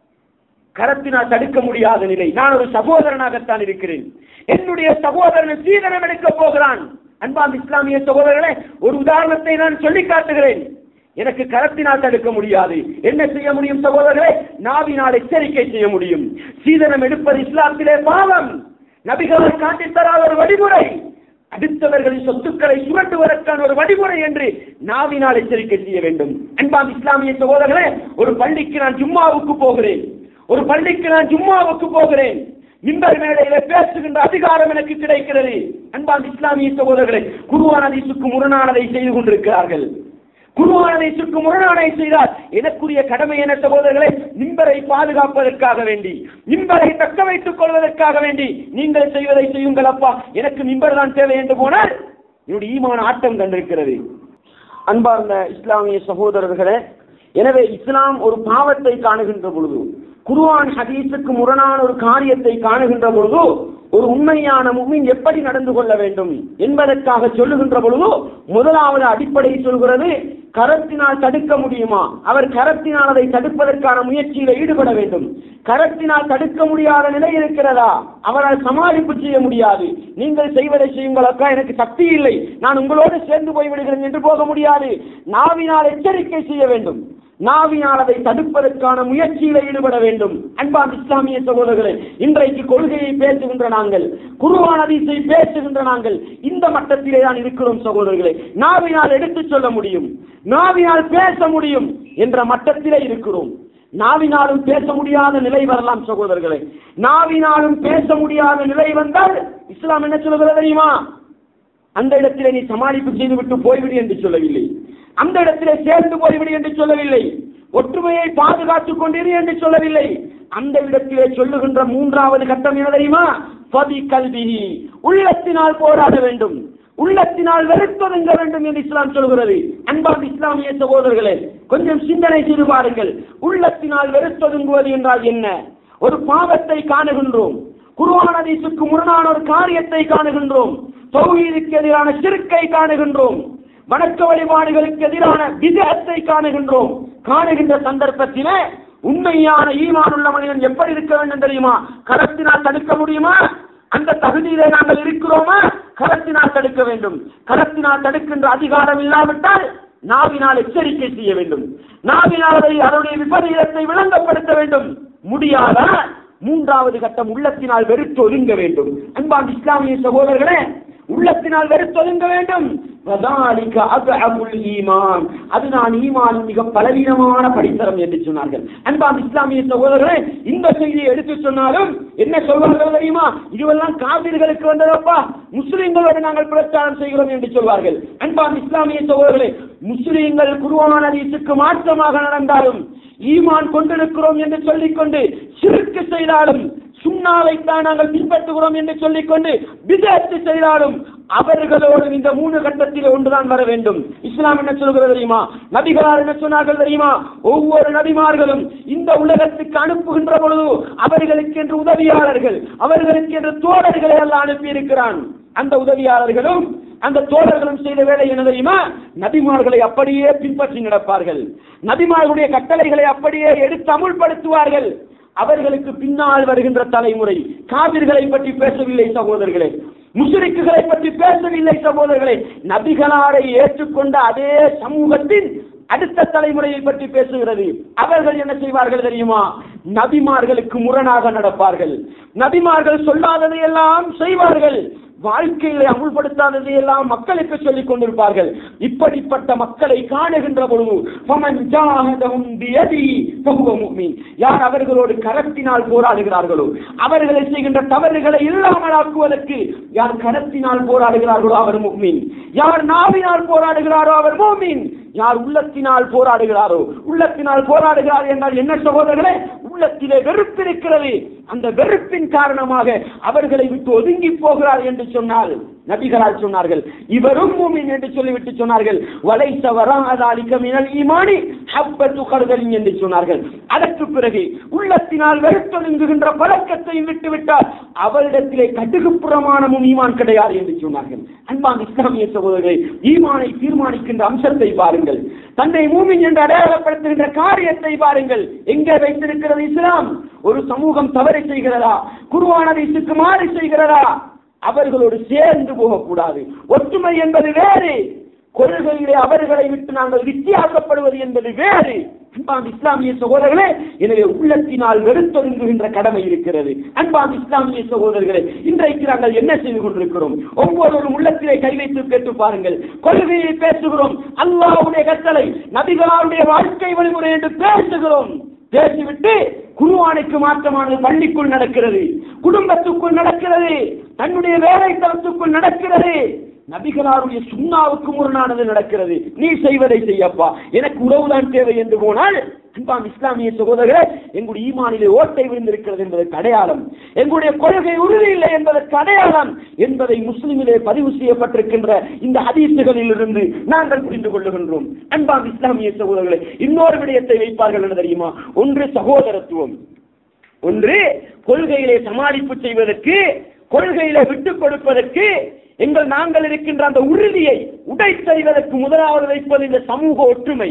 S1: கரத்தினால் தடுக்க முடியாத நிலை நான் ஒரு சகோதரனாகத்தான் இருக்கிறேன் என்னுடைய சகோதரன் சீதனம் எடுக்க போகிறான் அன்பாம் இஸ்லாமிய சகோதரர்களே ஒரு உதாரணத்தை நான் சொல்லி காட்டுகிறேன் எனக்கு கரத்தினால் தடுக்க முடியாது என்ன செய்ய முடியும் சகோதரர்களே நாவினால் எச்சரிக்கை செய்ய முடியும் சீதனம் எடுப்பது இஸ்லாத்திலே பாவம் நபிகளை காட்டித் தராத ஒரு வழிமுறை அடுத்தவர்களின் சொத்துக்களை சுரண்டுவதற்கான ஒரு வழிமுறை என்று நாவினால் எச்சரிக்கை செய்ய வேண்டும் அன்பாம் இஸ்லாமிய சகோதரர்களே ஒரு பள்ளிக்கு நான் ஜும்மாவுக்கு போகிறேன் ஒரு பள்ளிக்கு நான் ஜும்மாவுக்கு போகிறேன் மிம்பர் மேடையில பேசுகின்ற அதிகாரம் எனக்கு கிடைக்கிறது அன்பான் இஸ்லாமிய சகோதரர்களை குருவான ஹதீஸுக்கு முரணானதை செய்து கொண்டிருக்கிறார்கள் குருவான ஹதீஸுக்கு முரணானதை செய்தால் எனக்குரிய கடமை என சகோதரர்களை மிம்பரை பாதுகாப்பதற்காக வேண்டி மிம்பரை தக்க வைத்துக் கொள்வதற்காக வேண்டி நீங்கள் செய்வதை செய்யுங்கள் அப்பா எனக்கு மிம்பர் தான் தேவை என்று போனால் என்னுடைய ஈமான ஆட்டம் கண்டிருக்கிறது அன்பார்ந்த இஸ்லாமிய சகோதரர்களே எனவே இஸ்லாம் ஒரு பாவத்தை காணுகின்ற பொழுது குருவான் ஹதீஸுக்கு முரணான ஒரு காரியத்தை காணுகின்ற பொழுது ஒரு உண்மையான முமின் எப்படி நடந்து கொள்ள வேண்டும் என்பதற்காக சொல்லுகின்ற பொழுது முதலாவது அடிப்படை சொல்கிறது கரத்தினால் தடுக்க முடியுமா அவர் கரத்தினால் அதை தடுப்பதற்கான முயற்சியில ஈடுபட வேண்டும் கரத்தினால் தடுக்க முடியாத நிலை இருக்கிறதா அவரால் சமாளிப்பு செய்ய முடியாது நீங்கள் செய்வதை செய்யுங்கள் அக்கா எனக்கு சக்தி இல்லை நான் உங்களோடு சேர்ந்து போய்விடுகிறேன் என்று போக முடியாது நாவினால் எச்சரிக்கை செய்ய வேண்டும் நாவினால் அதை தடுப்பதற்கான முயற்சியில ஈடுபட வேண்டும் அன்பான் இஸ்லாமிய சகோதரர்களே இன்றைக்கு கொள்கையை பேசுகின்ற நாங்கள் குருவான் ஹதீஸை பேசுகின்ற நாங்கள் இந்த மட்டத்திலே தான் இருக்கிறோம் சகோதரர்களே நாவினால் எடுத்துச் சொல்ல முடியும் நாவினால் பேச முடியும் என்ற மட்டத்திலே இருக்கிறோம் நாவினாலும் பேச முடியாத நிலை வரலாம் சகோதரர்களே நாவினாலும் பேச முடியாத நிலை வந்தால் இஸ்லாம் என்ன சொல்கிறது தெரியுமா அந்த இடத்திலே நீ சமாளிப்பு செய்துவிட்டு போய்விடு என்று சொல்லவில்லை அந்த இடத்திலே சேர்ந்து போய்விடு என்று சொல்லவில்லை ஒற்றுமையை பாதுகாத்துக் கொண்டிரு என்று சொல்லவில்லை அந்த இடத்திலே சொல்லுகின்ற மூன்றாவது கட்டம் என்ன தெரியுமா பதி கல்வி உள்ளத்தினால் போராட வேண்டும் உள்ளத்தினால் வெறுத்தொதுங்க வேண்டும் என்று இஸ்லாம் சொல்கிறது அன்பான இஸ்லாமிய சகோதரர்களே கொஞ்சம் சிந்தனை செய்து பாருங்கள் உள்ளத்தினால் வெறுத்தொதுங்குவது என்றால் என்ன ஒரு பாவத்தை காணுகின்றோம் குருவானதீசுக்கு முரணான ஒரு காரியத்தை காணுகின்றோம் தௌஹீதுக்கு எதிரான சிறுக்கை காணுகின்றோம் வணக்க வழிபாடுகளுக்கு எதிரான விதத்தை காணுகின்றோம் காணுகின்ற சந்தர்ப்பத்திலே உண்மையான ஈமானுள்ள மனிதன் எப்படி இருக்க வேண்டும் தெரியுமா கரத்தினால் தடுக்க முடியுமா அந்த தகுதியிலே நாங்கள் இருக்கிறோமா கரத்தினால் தடுக்க வேண்டும் கரத்தினால் தடுக்கின்ற அதிகாரம் இல்லாவிட்டால் நாவினால் எச்சரிக்கை செய்ய வேண்டும் நாவினால் அதை அதனுடைய விபரீதத்தை விளங்கப்படுத்த வேண்டும் முடியாதா மூன்றாவது கட்டம் உள்ளத்தினால் வெறுத்து ஒதுங்க வேண்டும் அன்பான் இஸ்லாமிய சகோதரர்களே உள்ளத்தினால் வெறுத்தொதுங்க வேண்டும் வதாலிக அத்அபுல் ஈமான் அதுதான் ஈமான் மிக பலவீனமான படித்தரம் என்று சொன்னார்கள் அன்பான் இஸ்லாமிய சகோதரர்களே இந்த செய்தியை எடுத்து சொன்னாலும் என்ன சொல்வார்கள் தெரியுமா இதுவெல்லாம் காவிர்களுக்கு வந்ததப்பா முஸ்லிம்களோடு நாங்கள் பிரச்சாரம் செய்கிறோம் என்று சொல்வார்கள் அன்பான் இஸ்லாமிய சகோதரர்களே முஸ்லிம்கள் குருவான ஹதீஸுக்கு மாற்றமாக நடந்தாலும் ஈமான் கொண்டிருக்கிறோம் என்று சொல்லிக்கொண்டு சிறுக்கு செய்தாலும் சுண்ணாவைத்தான் நாங்கள் பின்பற்றுகிறோம் என்று சொல்லிக்கொண்டு விதத்து செய்தாலும் அவர்களோடு இந்த மூணு கட்டத்தில் ஒன்றுதான் வர வேண்டும் இஸ்லாம் என்ன சொல்கிறது தெரியுமா நபிகளார் என்ன சொன்னார்கள் தெரியுமா ஒவ்வொரு நபிமார்களும் இந்த உலகத்துக்கு அனுப்புகின்ற பொழுது அவர்களுக்கு என்று உதவியாளர்கள் அவர்களுக்கு என்று தோழர்களை எல்லாம் அனுப்பி இருக்கிறான் அந்த உதவியாளர்களும் அந்த தோழர்களும் செய்த வேலை என்ன தெரியுமா நபிமார்களை அப்படியே பின்பற்றி நடப்பார்கள் நபிமார்களுடைய கட்டளைகளை அப்படியே எடுத்து அமுல்படுத்துவார்கள் அவர்களுக்கு பின்னால் வருகின்ற தலைமுறை காவிர்களை பற்றி பேசவில்லை சகோதரர்களே முஷரிக்குகளை பற்றி பேசவில்லை சகோதரர்களே நபிகளாரை ஏற்றுக்கொண்ட அதே சமூகத்தின் அடுத்த தலைமுறையை பற்றி பேசுகிறது அவர்கள் என்ன செய்வார்கள் தெரியுமா நபிமார்களுக்கு முரணாக நடப்பார்கள் நபிமார்கள் சொல்லாததை எல்லாம் செய்வார்கள் வாழ்க்கையில அமுல்படுத்தாததை எல்லாம் மக்களுக்கு சொல்லிக் கொண்டிருப்பார்கள் இப்படிப்பட்ட மக்களை காணுகின்ற பொழுது ஃபமன் ஜாஹதஹும் பியதி ஃபஹுவ முஃமின். யார் அவர்களோடு கரத்தினால் போராடுகிறார்களோ அவர்களை செய்கின்ற தவறுகளை இல்லாமலாக்குவதற்கு யார் கரத்தினால் போராடுகிறார்களோ அவர் முக்மீன் யார் நாவினால் போராடுகிறாரோ அவர் மோமீன் யார் உள்ளத்தினால் போராடுகிறாரோ உள்ளத்தினால் போராடுகிறார் என்றால் என்ன சகோதரர்களே உள்ளத்திலே வெறுப்பு இருக்கிறது அந்த வெறுப்பின் காரணமாக அவர்களை விட்டு ஒதுங்கி போகிறார் என்று சொன்னால் நபிகளால் சொன்னார்கள் இவரும் மூமின் என்று சொல்லிவிட்டு சொன்னார்கள் வலைச வராதாலிக்க மினல் ஈமானி ஹப்பத்து கருதலின் என்று சொன்னார்கள் அதற்கு பிறகு உள்ளத்தினால் வெறுத்தொதுங்குகின்ற பழக்கத்தை விட்டுவிட்டால் அவரிடத்திலே கடுகு பிரமாணமும் ஈமான் கிடையாது என்று சொன்னார்கள் அன்பான் இஸ்லாமிய சகோதரர்களை ஈமானை தீர்மானிக்கின்ற அம்சத்தை பாருங்கள் தன்னை மூமின் என்று அடையாளப்படுத்துகின்ற காரியத்தை பாருங்கள் எங்கே வைத்திருக்கிறது இஸ்லாம் ஒரு சமூகம் தவறு செய்கிறதா குருவானதை மாறி செய்கிறதா அவர்களோடு சேர்ந்து போகக்கூடாது ஒற்றுமை என்பது வேறு கொள்கையிலே அவர்களை விட்டு நாங்கள் வித்தியாசப்படுவது என்பது வேறு அன்பான் இஸ்லாமிய சகோதரர்களே எனவே உள்ளத்தினால் வெறுத்தொருங்குகின்ற கடமை இருக்கிறது அன்பான் இஸ்லாமிய சகோதரர்களே இன்றைக்கு நாங்கள் என்ன செய்து கொண்டிருக்கிறோம் ஒவ்வொருவரும் உள்ளத்திலே கை வைத்து கேட்டு பாருங்கள் கொள்கையை பேசுகிறோம் அல்லாஹ்வுடைய கட்டளை நபிகளாருடைய வாழ்க்கை வழிமுறை என்று பேசுகிறோம் பேசிவிட்டு குருவானுக்கு மாற்றமானது பள்ளிக்குள் நடக்கிறது குடும்பத்துக்குள் நடக்கிறது தன்னுடைய வேலை தளத்துக்குள் நடக்கிறது நபிகளாருடைய சுண்ணாவுக்கு முரணானது நடக்கிறது நீ செய்வதை செய்யப்பா எனக்கு உறவுதான் தேவை என்று போனால் அன்பான் இஸ்லாமிய சகோதரர்களே எங்களுடைய ஈமானிலே ஓட்டை விழுந்திருக்கிறது என்பதற்கு அடையாளம் எங்களுடைய கொள்கை உறுதி இல்லை என்பதற்கு அடையாளம் என்பதை முஸ்லிமிலே பதிவு செய்யப்பட்டிருக்கின்ற இந்த ஹதீசுகளில் இருந்து நாங்கள் புரிந்து கொள்ளுகின்றோம் அன்பான் இஸ்லாமிய சகோதரர்களே இன்னொரு விடயத்தை வைப்பார்கள் என்று தெரியுமா ஒன்று சகோதரத்துவம் ஒன்று கொள்கையிலே சமாளிப்பு செய்வதற்கு கொள்கையிலே விட்டுக் கொடுப்பதற்கு எங்கள் நாங்கள் இருக்கின்ற அந்த உறுதியை உடைத்தறிவதற்கு முதலாவது வைப்பது இந்த சமூக ஒற்றுமை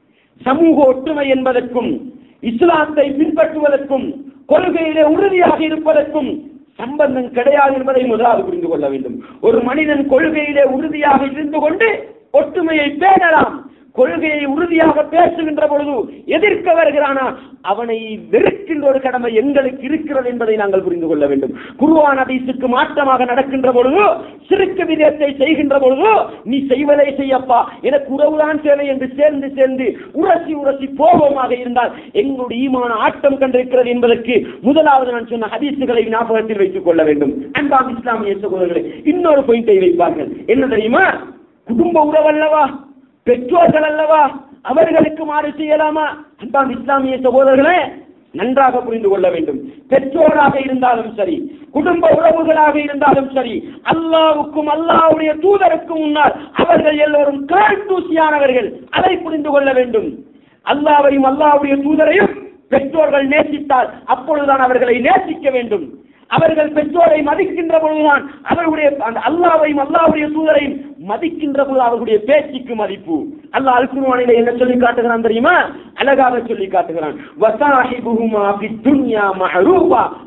S1: சமூக ஒற்றுமை என்பதற்கும் இஸ்லாத்தை பின்பற்றுவதற்கும் கொள்கையிலே உறுதியாக இருப்பதற்கும் சம்பந்தம் கிடையாது என்பதை முதலாவது புரிந்து கொள்ள வேண்டும் ஒரு மனிதன் கொள்கையிலே உறுதியாக இருந்து கொண்டு ஒற்றுமையை பேணலாம் கொள்கையை உறுதியாக பேசுகின்ற பொழுது எதிர்க்க வருகிறானா அவனை வெறுக்கின்ற ஒரு கடமை எங்களுக்கு இருக்கிறது என்பதை நாங்கள் புரிந்து கொள்ள வேண்டும் குருவான் அதீசுக்கு மாற்றமாக நடக்கின்ற பொழுது சிறுக்கு விதத்தை செய்கின்ற பொழுது நீ செய்வதை செய்யப்பா எனக்கு உறவுதான் தேவை என்று சேர்ந்து சேர்ந்து உரசி உரசி போகமாக இருந்தால் எங்களுடைய ஈமான ஆட்டம் கண்டிருக்கிறது என்பதற்கு முதலாவது நான் சொன்ன ஹதீசுகளை ஞாபகத்தில் வைத்துக் கொள்ள வேண்டும் அன்பாம் இஸ்லாமிய சகோதரர்களை இன்னொரு பாயிண்டை வைப்பார்கள் என்ன தெரியுமா குடும்ப உறவல்லவா பெற்றோர்கள் அல்லவா அவர்களுக்கு மாறு செய்யலாமா அன்பான் இஸ்லாமிய சகோதரர்களே நன்றாக புரிந்து கொள்ள வேண்டும் பெற்றோராக இருந்தாலும் சரி குடும்ப உறவுகளாக இருந்தாலும் சரி அல்லாவுக்கும் அல்லாவுடைய தூதருக்கும் முன்னால் அவர்கள் எல்லோரும் கால் தூசியானவர்கள் அதை புரிந்து கொள்ள வேண்டும் அல்லாவையும் அல்லாவுடைய தூதரையும் பெற்றோர்கள் நேசித்தால் அப்பொழுதுதான் அவர்களை நேசிக்க வேண்டும் அவர்கள் பெற்றோரை மதிக்கின்ற பொழுதுதான் அவர்களுடைய அந்த அல்லாவையும் அல்லாவுடைய தூதரையும் மதிக்கின்ற பொழுது அவர்களுடைய பேச்சுக்கு மதிப்பு அல்லாஹ் அல்குர்ஆனிலே என்ன சொல்லி காட்டுகிறான் தெரியுமா அழகாக சொல்லி காட்டுகிறான் வசாஹிபுஹுமா ஃபித் துன்யா மஅரூஃபா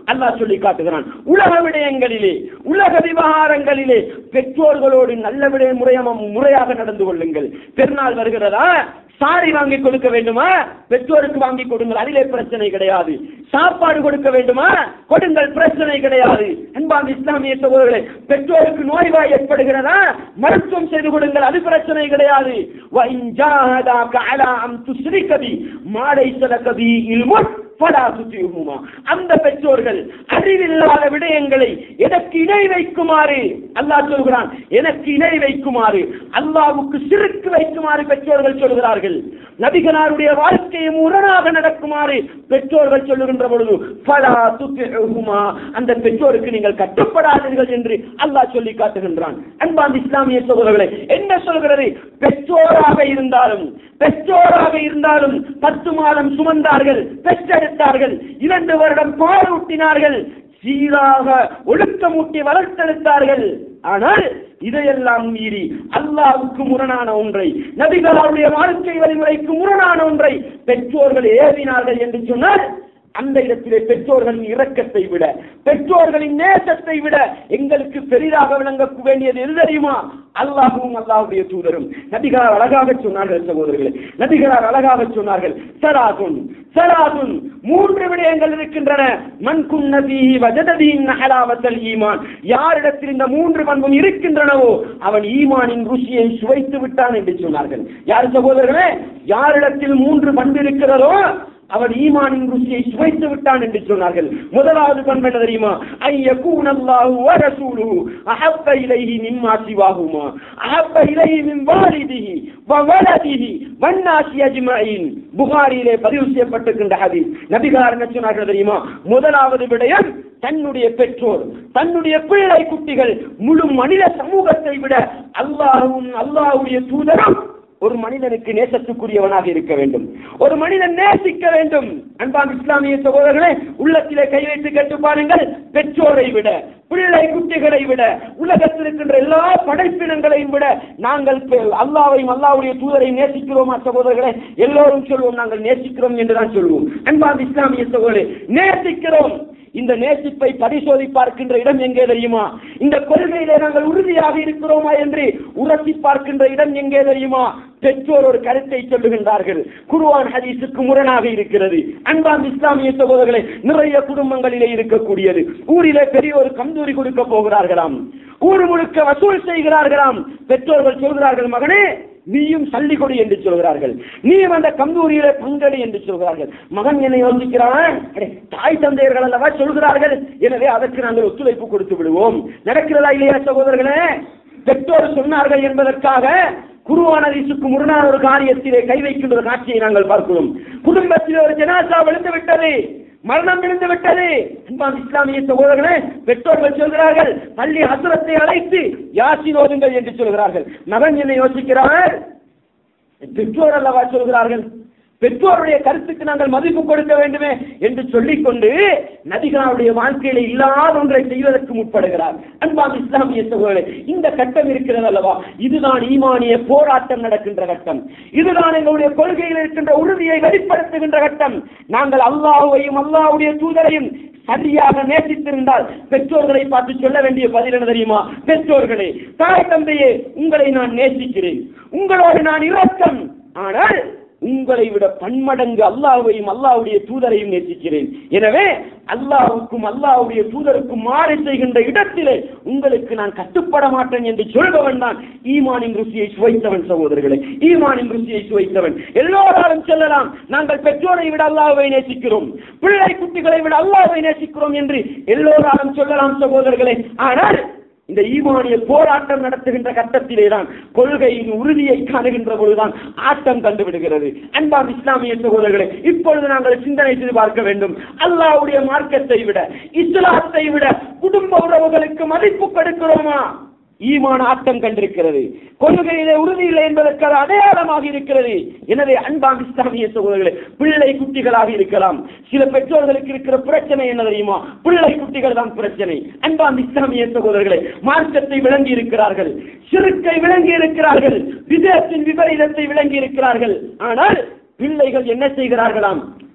S1: அல்லாஹ் சொல்லி காட்டுகிறான் உலக விடயங்களிலே உலக விவகாரங்களிலே பெற்றோர்களோடு நல்ல விடய முறையம முறையாக நடந்து கொள்ளுங்கள் பெருநாள் வருகிறதா சாரி வாங்கி கொடுக்க வேண்டுமா பெற்றோருக்கு வாங்கி கொடுங்கள் அதிலே பிரச்சனை கிடையாது சாப்பாடு கொடுக்க வேண்டுமா கொடுங்கள் பிரச்சனை கிடையாது அன்பான் இஸ்லாமிய சகோதரர்களே பெற்றோருக்கு நோய்வாய் ஏற்படுகிறதா மருத்துவம் செய்து கொடுங்கள் அது பிரச்சனை கிடையாது وَإِنْ جَاهَدَاكَ عَلَىٰ أَن تُشْرِكَ بِي مَا لَيْسَ لَكَ بِهِ عِلْمٌ فَلَا تُطِعْهُمَا அந்த பெற்றோர்கள் அறிவில்லாத விடயங்களை எனக்கு இணை வைக்குமாறு அல்லாஹ் சொல்கிறான் எனக்கு இணை வைக்குமாறு அல்லாஹ்வுக்கு சிறுக்கு வைக்குமாறு பெற்றோர்கள் சொல்கிறார்கள் நபிகளாருடைய வாழ்க்கையை முரணாக நடக்குமாறு பெற்றோர்கள் சொல்லுகின்ற பொழுது ஃபலா துத்திஉஹுமா அந்த பெற்றோருக்கு நீங்கள் கட்டுப்படாதீர்கள் என்று அல்லாஹ் சொல்லி காட்டுகின்றான் அன்பான் இஸ்லாமிய சகோதரர்களே என்ன சொல்கிறது பெற்றோராக இருந்தாலும் பெற்றோராக இருந்தாலும் பத்து மாதம் சுமந்தார்கள் பெற்றெடுத்தார்கள் இரண்டு வருடம் பாலூட்டினார்கள் சீராக ஒழுக்கமூட்டி வளர்த்தெடுத்தார்கள் ஆனால் இதையெல்லாம் மீறி அல்லாவுக்கு முரணான ஒன்றை நபிகளாருடைய வாழ்க்கை வழிமுறைக்கு முரணான ஒன்றை பெற்றோர்கள் ஏவினார்கள் என்று சொன்னால் அந்த இடத்திலே பெற்றோர்களின் இரக்கத்தை விட பெற்றோர்களின் நேசத்தை விட எங்களுக்கு பெரிதாக விளங்க வேண்டியது எது தெரியுமா அல்லாஹும் அல்லாஹுடைய தூதரும் நபிகளார் அழகாக சொன்னார்கள் சகோதரர்களே நபிகளார் அழகாக சொன்னார்கள் சராகுன் சராகுன் மூன்று விடயங்கள் இருக்கின்றன மண் குன்னதி வஜததியின் நகலாவத்தல் ஈமான் யாரிடத்தில் இந்த மூன்று பண்பும் இருக்கின்றனவோ அவன் ஈமானின் ருசியை சுவைத்து விட்டான் என்று சொன்னார்கள் யார் சகோதரர்களே யாரிடத்தில் மூன்று பண்பு இருக்கிறதோ அவன் ஈமானின் ருசியை சுவைத்து விட்டான் என்று சொன்னார்கள் முதலாவது பண்பு என்ன தெரியுமா ஐயகூன் அல்லாஹு வ ரசூலுஹு அஹப்ப இலைஹி மிம்மா சிவாஹுமா அஹப்ப இலைஹி மின் வாலிதிஹி வ வலதிஹி வன்னாசி அஜ்மஈன் புகாரியிலே பதிவு செய்யப்பட்டிருக்கின்ற ஹதீஸ் நபிகளார் என்ன சொன்னார்கள் தெரியுமா முதலாவது விடயம் தன்னுடைய பெற்றோர் தன்னுடைய பிள்ளை குட்டிகள் முழு மனித சமூகத்தை விட அல்லாஹும் அல்லாஹ்வுடைய தூதரும் ஒரு மனிதனுக்கு நேசத்துக்குரியவனாக இருக்க வேண்டும் ஒரு மனிதன் நேசிக்க வேண்டும் அன்பான் இஸ்லாமிய சகோதரர்களே உள்ளத்திலே கை வைத்து கேட்டு பாருங்கள் பெற்றோரை விட பிள்ளை குட்டிகளை விட உலகத்தில் இருக்கின்ற எல்லா படைப்பினங்களையும் விட நாங்கள் பெ- அல்லாவையும் அல்லாவுடைய தூதரை நேசிக்கிறோமா சகோதரர்களே எல்லோரும் சொல்வோம் நாங்கள் நேசிக்கிறோம் என்றுதான் சொல்வோம் அன்பான் இஸ்லாமிய சகோதரே நேசிக்கிறோம் இந்த நேசிப்பை பரிசோதி பார்க்கின்ற இடம் எங்கே தெரியுமா இந்த கொள்கையிலே நாங்கள் உறுதியாக இருக்கிறோமா என்று உரசி பார்க்கின்ற இடம் எங்கே தெரியுமா பெற்றோர் ஒரு கருத்தை சொல்லுகின்றார்கள் குருவான் ஹதீஸுக்கு முரணாக இருக்கிறது அன்பான் இஸ்லாமிய சகோதரர்களே நிறைய குடும்பங்களிலே இருக்கக்கூடியது ஊரிலே பெரிய ஒரு கந்தூரி கொடுக்க போகிறார்களாம் ஊர் முழுக்க வசூல் செய்கிறார்களாம் பெற்றோர்கள் சொல்கிறார்கள் மகனே நீயும் சல்லி கொடு என்று சொல்கிறார்கள் நீயும் அந்த கந்தூரியில பங்கெடு என்று சொல்கிறார்கள் மகன் என்னை யோசிக்கிறான் அடே, தாய் தந்தையர்கள் அல்லவா சொல்கிறார்கள் எனவே அதற்கு நாங்கள் ஒத்துழைப்பு கொடுத்து விடுவோம் நடக்கிறதா இல்லையா சகோதரர்களே பெற்றோர் சொன்னார்கள் என்பதற்காக குருவானதீசுக்கு முரணான ஒரு காரியத்திலே கை வைக்கின்ற ஒரு காட்சியை நாங்கள் பார்க்கிறோம் குடும்பத்தில் ஒரு ஜனாசா விழுந்து விட்டது மரணம் விழுந்து விட்டது அன்பான் இஸ்லாமிய சகோதரர்களே பெற்றோர்கள் சொல்கிறார்கள் பள்ளி ஹசரத்தை அழைத்து யாசின் ஓதுங்கள் என்று சொல்கிறார்கள் மகன் என்னை யோசிக்கிறார் பெற்றோர் அல்லவா சொல்கிறார்கள் பெற்றோருடைய கருத்துக்கு நாங்கள் மதிப்பு கொடுக்க வேண்டுமே என்று சொல்லிக்கொண்டு நபிகளாருடைய வாழ்க்கையில இல்லாத ஒன்றை செய்வதற்கு முற்படுகிறார் அன்பான் இஸ்லாமிய சகோதரர்களே இந்த கட்டம் இருக்கிறது அல்லவா இதுதான் ஈமானிய போராட்டம் நடக்கின்ற கட்டம் இதுதான் எங்களுடைய கொள்கையில் இருக்கின்ற உறுதியை வெளிப்படுத்துகின்ற கட்டம் நாங்கள் அல்லாஹுவையும் அல்லாஹ்வுடைய தூதரையும் சரியாக நேசித்திருந்தால் பெற்றோர்களை பார்த்து சொல்ல வேண்டிய பதில் என்ன தெரியுமா பெற்றோர்களே தாய் தந்தையே உங்களை நான் நேசிக்கிறேன் உங்களோடு நான் இரக்கம் ஆனால் உங்களை விட பன்மடங்கு அல்லாஹ்வையும் அல்லாஹ்வுடைய தூதரையும் நேசிக்கிறேன் எனவே அல்லாஹ்வுக்கும் அல்லாஹ்வுடைய தூதருக்கும் மாறு செய்கின்ற இடத்திலே உங்களுக்கு நான் கட்டுப்பட மாட்டேன் என்று சொல்பவன் தான் ஈமானின் ருசியை சுவைத்தவன் சகோதரர்களே ஈமானின் ருசியை சுவைத்தவன் எல்லோராலும் சொல்லலாம் நாங்கள் பெற்றோரை விட அல்லாஹ்வை நேசிக்கிறோம் பிள்ளை குட்டிகளை விட அல்லாஹ்வை நேசிக்கிறோம் என்று எல்லோராலும் சொல்லலாம் சகோதரர்களே ஆனால் இந்த ஈமானிய போராட்டம் நடத்துகின்ற கட்டத்திலே தான் கொள்கையின் உறுதியை காணுகின்ற பொழுதுதான் ஆட்டம் கண்டுவிடுகிறது அன்பாம் இஸ்லாமிய சகோதரர்களே இப்பொழுது நாங்கள் சிந்தனை செய்து பார்க்க வேண்டும் அல்லாஹ்வுடைய மார்க்கத்தை விட இஸ்லாத்தை விட குடும்ப உறவுகளுக்கு மதிப்பு கொடுக்கிறோமா ஈமான் ஆட்டம் கண்டிருக்கிறது கொள்கையிலே உறுதி இல்லை என்பதற்கு அது அடையாளமாக இருக்கிறது எனவே அன்பாம் இஸ்லாமிய சகோதரர்களே பிள்ளை குட்டிகளாக இருக்கலாம் சில பெற்றோர்களுக்கு இருக்கிற பிரச்சனை என்ன தெரியுமா பிள்ளை குட்டிகள் தான் பிரச்சனை அன்பாம் இஸ்லாமிய சகோதரர்களே மார்க்கத்தை விளங்கி இருக்கிறார்கள் சிறுக்கை விளங்கி இருக்கிறார்கள் விதத்தின் விபரீதத்தை விளங்கி இருக்கிறார்கள் ஆனால் பிள்ளைகள் என்ன செய்கிறார்களாம்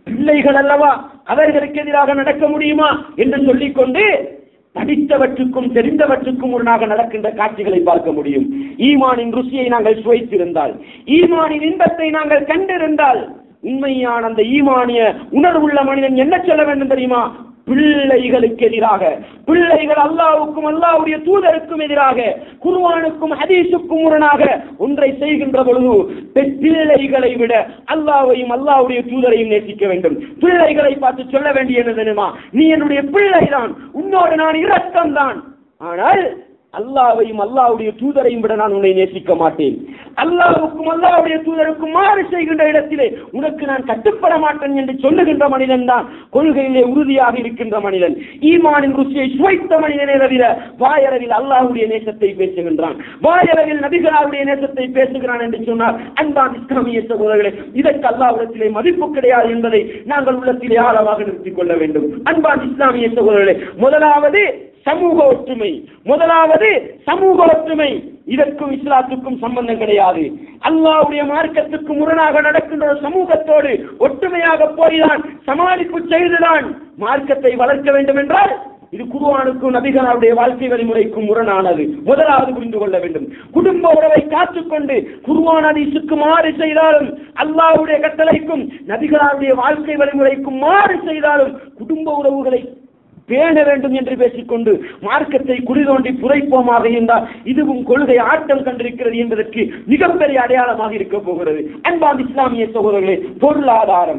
S1: பிள்ளைகள் அல்லவா அவர்களுக்கு எதிராக நடக்க முடியுமா என்று சொல்லிக்கொண்டு படித்தவற்றுக்கும் தெரிந்தவற்றுக்கும் முரணாக நடக்கின்ற காட்சிகளை பார்க்க முடியும் ஈமானின் ருசியை நாங்கள் சுவைத்திருந்தால் ஈமானின் இன்பத்தை நாங்கள் கண்டிருந்தால் உண்மையான அந்த ஈமானிய உணர்வுள்ள மனிதன் என்ன சொல்ல வேண்டும் தெரியுமா பிள்ளைகளுக்கு எதிராக பிள்ளைகள் அல்லாவுக்கும் அல்லாவுடைய தூதருக்கும் எதிராக குர்ஆனுக்கும் ஹதீஸுக்கும் முரணாக ஒன்றை செய்கின்ற பொழுது பெ- பிள்ளைகளை விட அல்லாவையும் அல்லாவுடைய தூதரையும் நேசிக்க வேண்டும் பிள்ளைகளை பார்த்து சொல்ல வேண்டியது தெரியுமா நீ என்னுடைய பிள்ளைதான் உன்னோடு நான் இரக்கம்தான் ஆனால் அல்லாவையும் அல்லாவுடைய தூதரையும் விட நான் உன்னை நேசிக்க மாட்டேன் அல்லாவுக்கும் அல்லாவுடைய தூதருக்கும் மாறு செய்கின்ற இடத்திலே உனக்கு நான் கட்டுப்பட மாட்டேன் என்று சொல்லுகின்ற மனிதன் தான் கொள்கையிலே உறுதியாக இருக்கின்ற மனிதன் ஈமானின் ருசியை சுவைத்த மனிதனே தவிர வாயளவில் அல்லாஹ்வுடைய நேசத்தை பேசுகின்றான் வாயளவில் நபிகளாருடைய நேசத்தை பேசுகிறான் என்று சொன்னார் அன்பான் இஸ்லாமிய சகோதரர்களே இதற்கு அல்லாஹ்விடத்திலே மதிப்பு கிடையாது என்பதை நாங்கள் உள்ளத்திலே ஆழமாக நிறுத்திக் கொள்ள வேண்டும் அன்பான் இஸ்லாமிய சகோதரர்களே முதலாவது சமூக ஒற்றுமை முதலாவது சமூக ஒற்றுமை இதற்கும் இஸ்லாத்துக்கும் சம்பந்தம் கிடையாது அல்லாஹ்வுடைய மார்க்கத்துக்கு முரணாக நடக்கின்ற ஒரு சமூகத்தோடு ஒற்றுமையாக போய்தான் சமாளிப்பு செய்துதான் மார்க்கத்தை வளர்க்க வேண்டும் என்றால் இது குருவானுக்கும் நபிகளாருடைய வாழ்க்கை வழிமுறைக்கும் முரணானது முதலாவது புரிந்து கொள்ள வேண்டும் குடும்ப உறவை காத்துக்கொண்டு குருவான் ஹதீஸுக்கு மாறு செய்தாலும் அல்லாஹ்வுடைய கட்டளைக்கும் நபிகளாருடைய வாழ்க்கை வழிமுறைக்கும் மாறு செய்தாலும் குடும்ப உறவுகளை பேண வேண்டும் என்று பேசிக்கொண்டு மார்க்கத்தை குடிதோண்டி புதைப்போமாக இருந்தால் இதுவும் கொள்கை ஆட்டம் கண்டிருக்கிறது என்பதற்கு மிகப்பெரிய அடையாளமாக இருக்க போகிறது அன்பான் இஸ்லாமிய சகோதரர்களே பொருளாதாரம்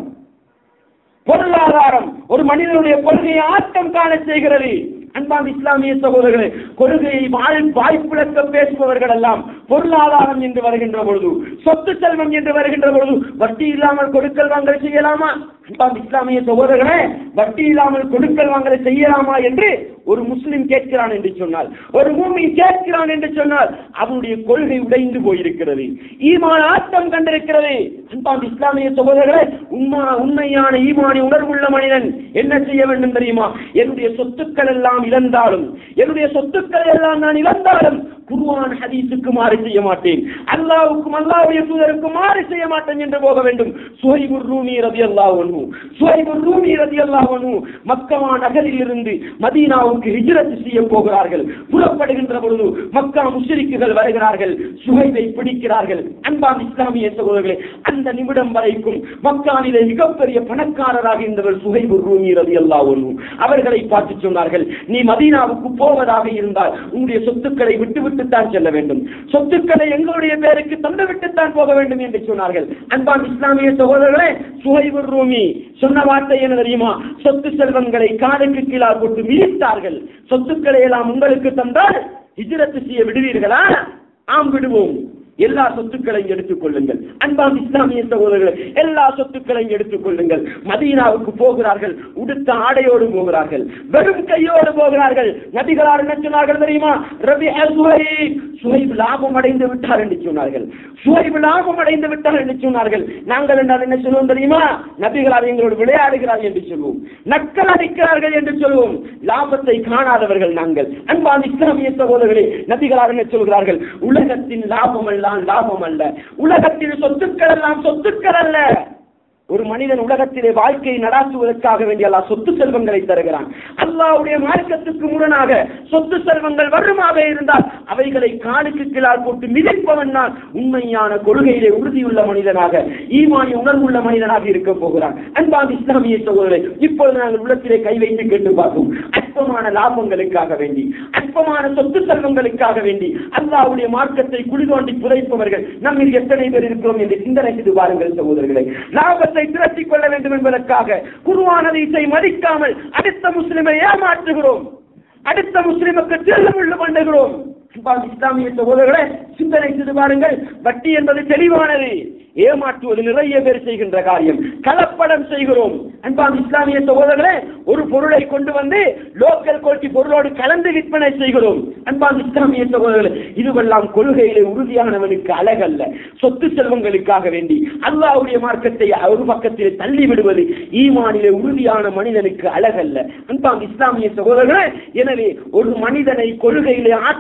S1: பொருளாதாரம் ஒரு மனிதனுடைய கொள்கையை ஆட்டம் காண செய்கிறது அன்பான் இஸ்லாமிய சகோதரர்களே கொள்கையை வாழ் வாய்ப்பிழக்க பேசுபவர்கள் எல்லாம் பொருளாதாரம் என்று வருகின்ற பொழுது சொத்து செல்வம் என்று வருகின்ற பொழுது வட்டி இல்லாமல் கொடுக்கல் வாங்கல் செய்யலாமா அன்பான் இஸ்லாமிய சகோதரர்களே வட்டி இல்லாமல் கொடுக்கல் வாங்கலை செய்யலாமா என்று ஒரு முஸ்லிம் கேட்கிறான் என்று சொன்னால் ஒரு பூமி கேட்கிறான் என்று சொன்னால் அவனுடைய கொள்கை உடைந்து போயிருக்கிறது ஈமான் ஆட்டம் கண்டிருக்கிறது அன்பான் இஸ்லாமிய சகோதரர்களே உண்மா உண்மையான ஈமானி உணர்வுள்ள மனிதன் என்ன செய்ய வேண்டும் தெரியுமா என்னுடைய சொத்துக்கள் எல்லாம் இழந்தாலும் என்னுடைய சொத்துக்களை எல்லாம் நான் இழந்தாலும் குருவான் ஹதீஸுக்கு மாறு செய்ய மாட்டேன் அல்லாவுக்கும் அல்லாவுடைய தூதருக்கும் மாறு செய்ய மாட்டேன் என்று போக வேண்டும் சுஹைபுர் ரூமி ரதி அல்லாஹனு சுஹைபுர் ரூமி ரதி அல்லாஹனு மக்கமா நகரில் இருந்து மதீனாவுக்கு ஹிஜ்ரத் செய்ய போகிறார்கள் புறப்படுகின்ற பொழுது மக்கா முஷ்ரிக்குகள் வருகிறார்கள் சுஹைபை பிடிக்கிறார்கள் அன்பான் இஸ்லாமிய சகோதரர்களே அந்த நிமிடம் வரைக்கும் மக்கானிலே மிகப்பெரிய பணக்காரராக இருந்தவர் சுஹைபுர் ரூமி ரதி அல்லாஹனு அவர்களை பார்த்து சொன்னார்கள் நீ மதீனாவுக்கு போவதாக இருந்தால் உன்னுடைய சொத்துக்களை விட்டுவிட்டு தான் செல்ல வேண்டும் சொத்துக்களை எங்களுடைய பேருக்கு தந்து விட்டுத்தான் போக வேண்டும் என்று சொன்னார்கள் அன்பான் இஸ்லாமிய சகோதரர்களே சுஹைபுர் ரூமி சொன்ன வார்த்தை என்ன தெரியுமா சொத்து செல்வங்களை காலுக்கு கீழால் போட்டு மிதித்தார்கள் சொத்துக்களை எல்லாம் உங்களுக்கு தந்தால் ஹிஜ்ரத்து செய்ய விடுவீர்களா ஆம் விடுவோம் எல்லா சொத்துக்களையும் எடுத்துக் கொள்ளுங்கள் அன்பாம் இஸ்லாமிய சகோதரர்கள் எல்லா சொத்துக்களையும் எடுத்துக் கொள்ளுங்கள் மதீனாவுக்கு போகிறார்கள் உடுத்த ஆடையோடு போகிறார்கள் வெறும் கையோடு போகிறார்கள் நபிகளார் என்ன சொன்னார்கள் தெரியுமா ரபி சுஹைப் சுஹைப் லாபம் அடைந்து விட்டார் என்று சொன்னார்கள் சுஹைப் லாபம் அடைந்து விட்டார் என்று சொன்னார்கள் நாங்கள் என்றால் என்ன சொல்லுவோம் தெரியுமா நபிகளார் எங்களோடு விளையாடுகிறார் என்று சொல்லுவோம் நக்கல் அடிக்கிறார்கள் என்று சொல்லுவோம் லாபத்தை காணாதவர்கள் நாங்கள் அன்பான் இஸ்லாமிய சகோதரர்களே நபிகளார் என்ன சொல்கிறார்கள் உலகத்தின் லாபம் எல்லாம் லாபம் அல்ல உலகத்தில் சொத்துக்கள் எல்லாம் சொத்துக்கள் அல்ல ஒரு மனிதன் உலகத்திலே வாழ்க்கையை நடாத்துவதற்காக வேண்டிய அல்லாஹ் சொத்து செல்வங்களை தருகிறான் அல்லாஹ்வுடைய மார்க்கத்துக்கு முரணாக சொத்து செல்வங்கள் வருமாக இருந்தால் அவைகளை காலுக்கு கீழால் போட்டு மிதிப்பவன் தான் உண்மையான கொள்கையிலே உறுதியுள்ள மனிதனாக ஈமானிய உணர்வுள்ள மனிதனாக இருக்க போகிறான் அன்பாக இஸ்லாமிய சகோதரரை இப்பொழுது நாங்கள் உள்ளத்திலே கை வைத்து கேட்டு பார்ப்போம் அற்பமான லாபங்களுக்காக வேண்டி அற்பமான சொத்து செல்வங்களுக்காக வேண்டி அல்லாஹ்வுடைய மார்க்கத்தை குளிதோண்டி புதைப்பவர்கள் நம்மில் எத்தனை பேர் இருக்கிறோம் என்று சிந்தனை செய்து பாருங்கள் சகோதரர்களை லாபத்தை திரட்டிக் கொள்ள வேண்டும் என்பதற்காக குருவானதை மதிக்காமல் அடுத்த முஸ்லிமை ஏமாற்றுகிறோம் அடுத்த முஸ்லிமுக்கு திருமுள்ளு பண்ணுகிறோம் அன்பான இஸ்லாமிய சகோதரர்களே சிந்தனை செய்து பாருங்கள் வட்டி என்பது தெளிவானது ஏமாற்றுவது நிறைய பேர் செய்கின்ற காரியம் கலப்படம் செய்கிறோம் அன்பான இஸ்லாமிய சகோதரர்களே ஒரு பொருளை கொண்டு வந்து லோக்கல் குவாலிட்டி பொருளோடு கலந்து விற்பனை செய்கிறோம் அன்பான இஸ்லாமிய சகோதரர்களே இதுவெல்லாம் கொள்கையிலே உறுதியானவனுக்கு அழகல்ல சொத்து செல்வங்களுக்காக வேண்டி அல்லாஹ்வுடைய மார்க்கத்தை ஒரு பக்கத்திலே தள்ளி விடுவது ஈமானிலே உறுதியான மனிதனுக்கு அழகல்ல அன்பான் இஸ்லாமிய சகோதரர்களே எனவே ஒரு மனிதனை கொள்கையிலே ஆட்டம் காண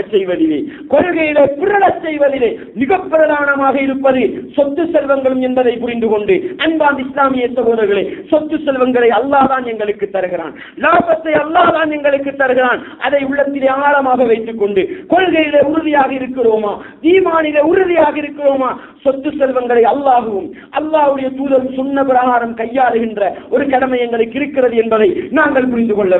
S1: செய்வதிலே கொள்கையிலே பிறழச் செய்வதிலே மிக பிரதானமாக இருப்பது சொத்து செல்வங்களும் என்பதை புரிந்து கொண்டு அன்பான் இஸ்லாமிய சகோதரர்களே சொத்து செல்வங்களை அல்லாஹ் தான் எங்களுக்கு தருகிறான் லாபத்தை அல்லாஹ் தான் எங்களுக்கு தருகிறான் அதை உள்ளத்திலே ஆழமாக வைத்துக் கொண்டு கொள்கையிலே உறுதியாக இருக்கிறோமா ஈமானிலே உறுதியாக இருக்கிறோமா சொத்து செல்வங்களை அல்லாஹுவும் அல்லாஹ்வுடைய தூதரும் சொன்ன பிரகாரம் கையாளுகின்ற ஒரு கடமை எங்களுக்கு இருக்கிறது என்பதை நாங்கள் புரிந்து கொள்ள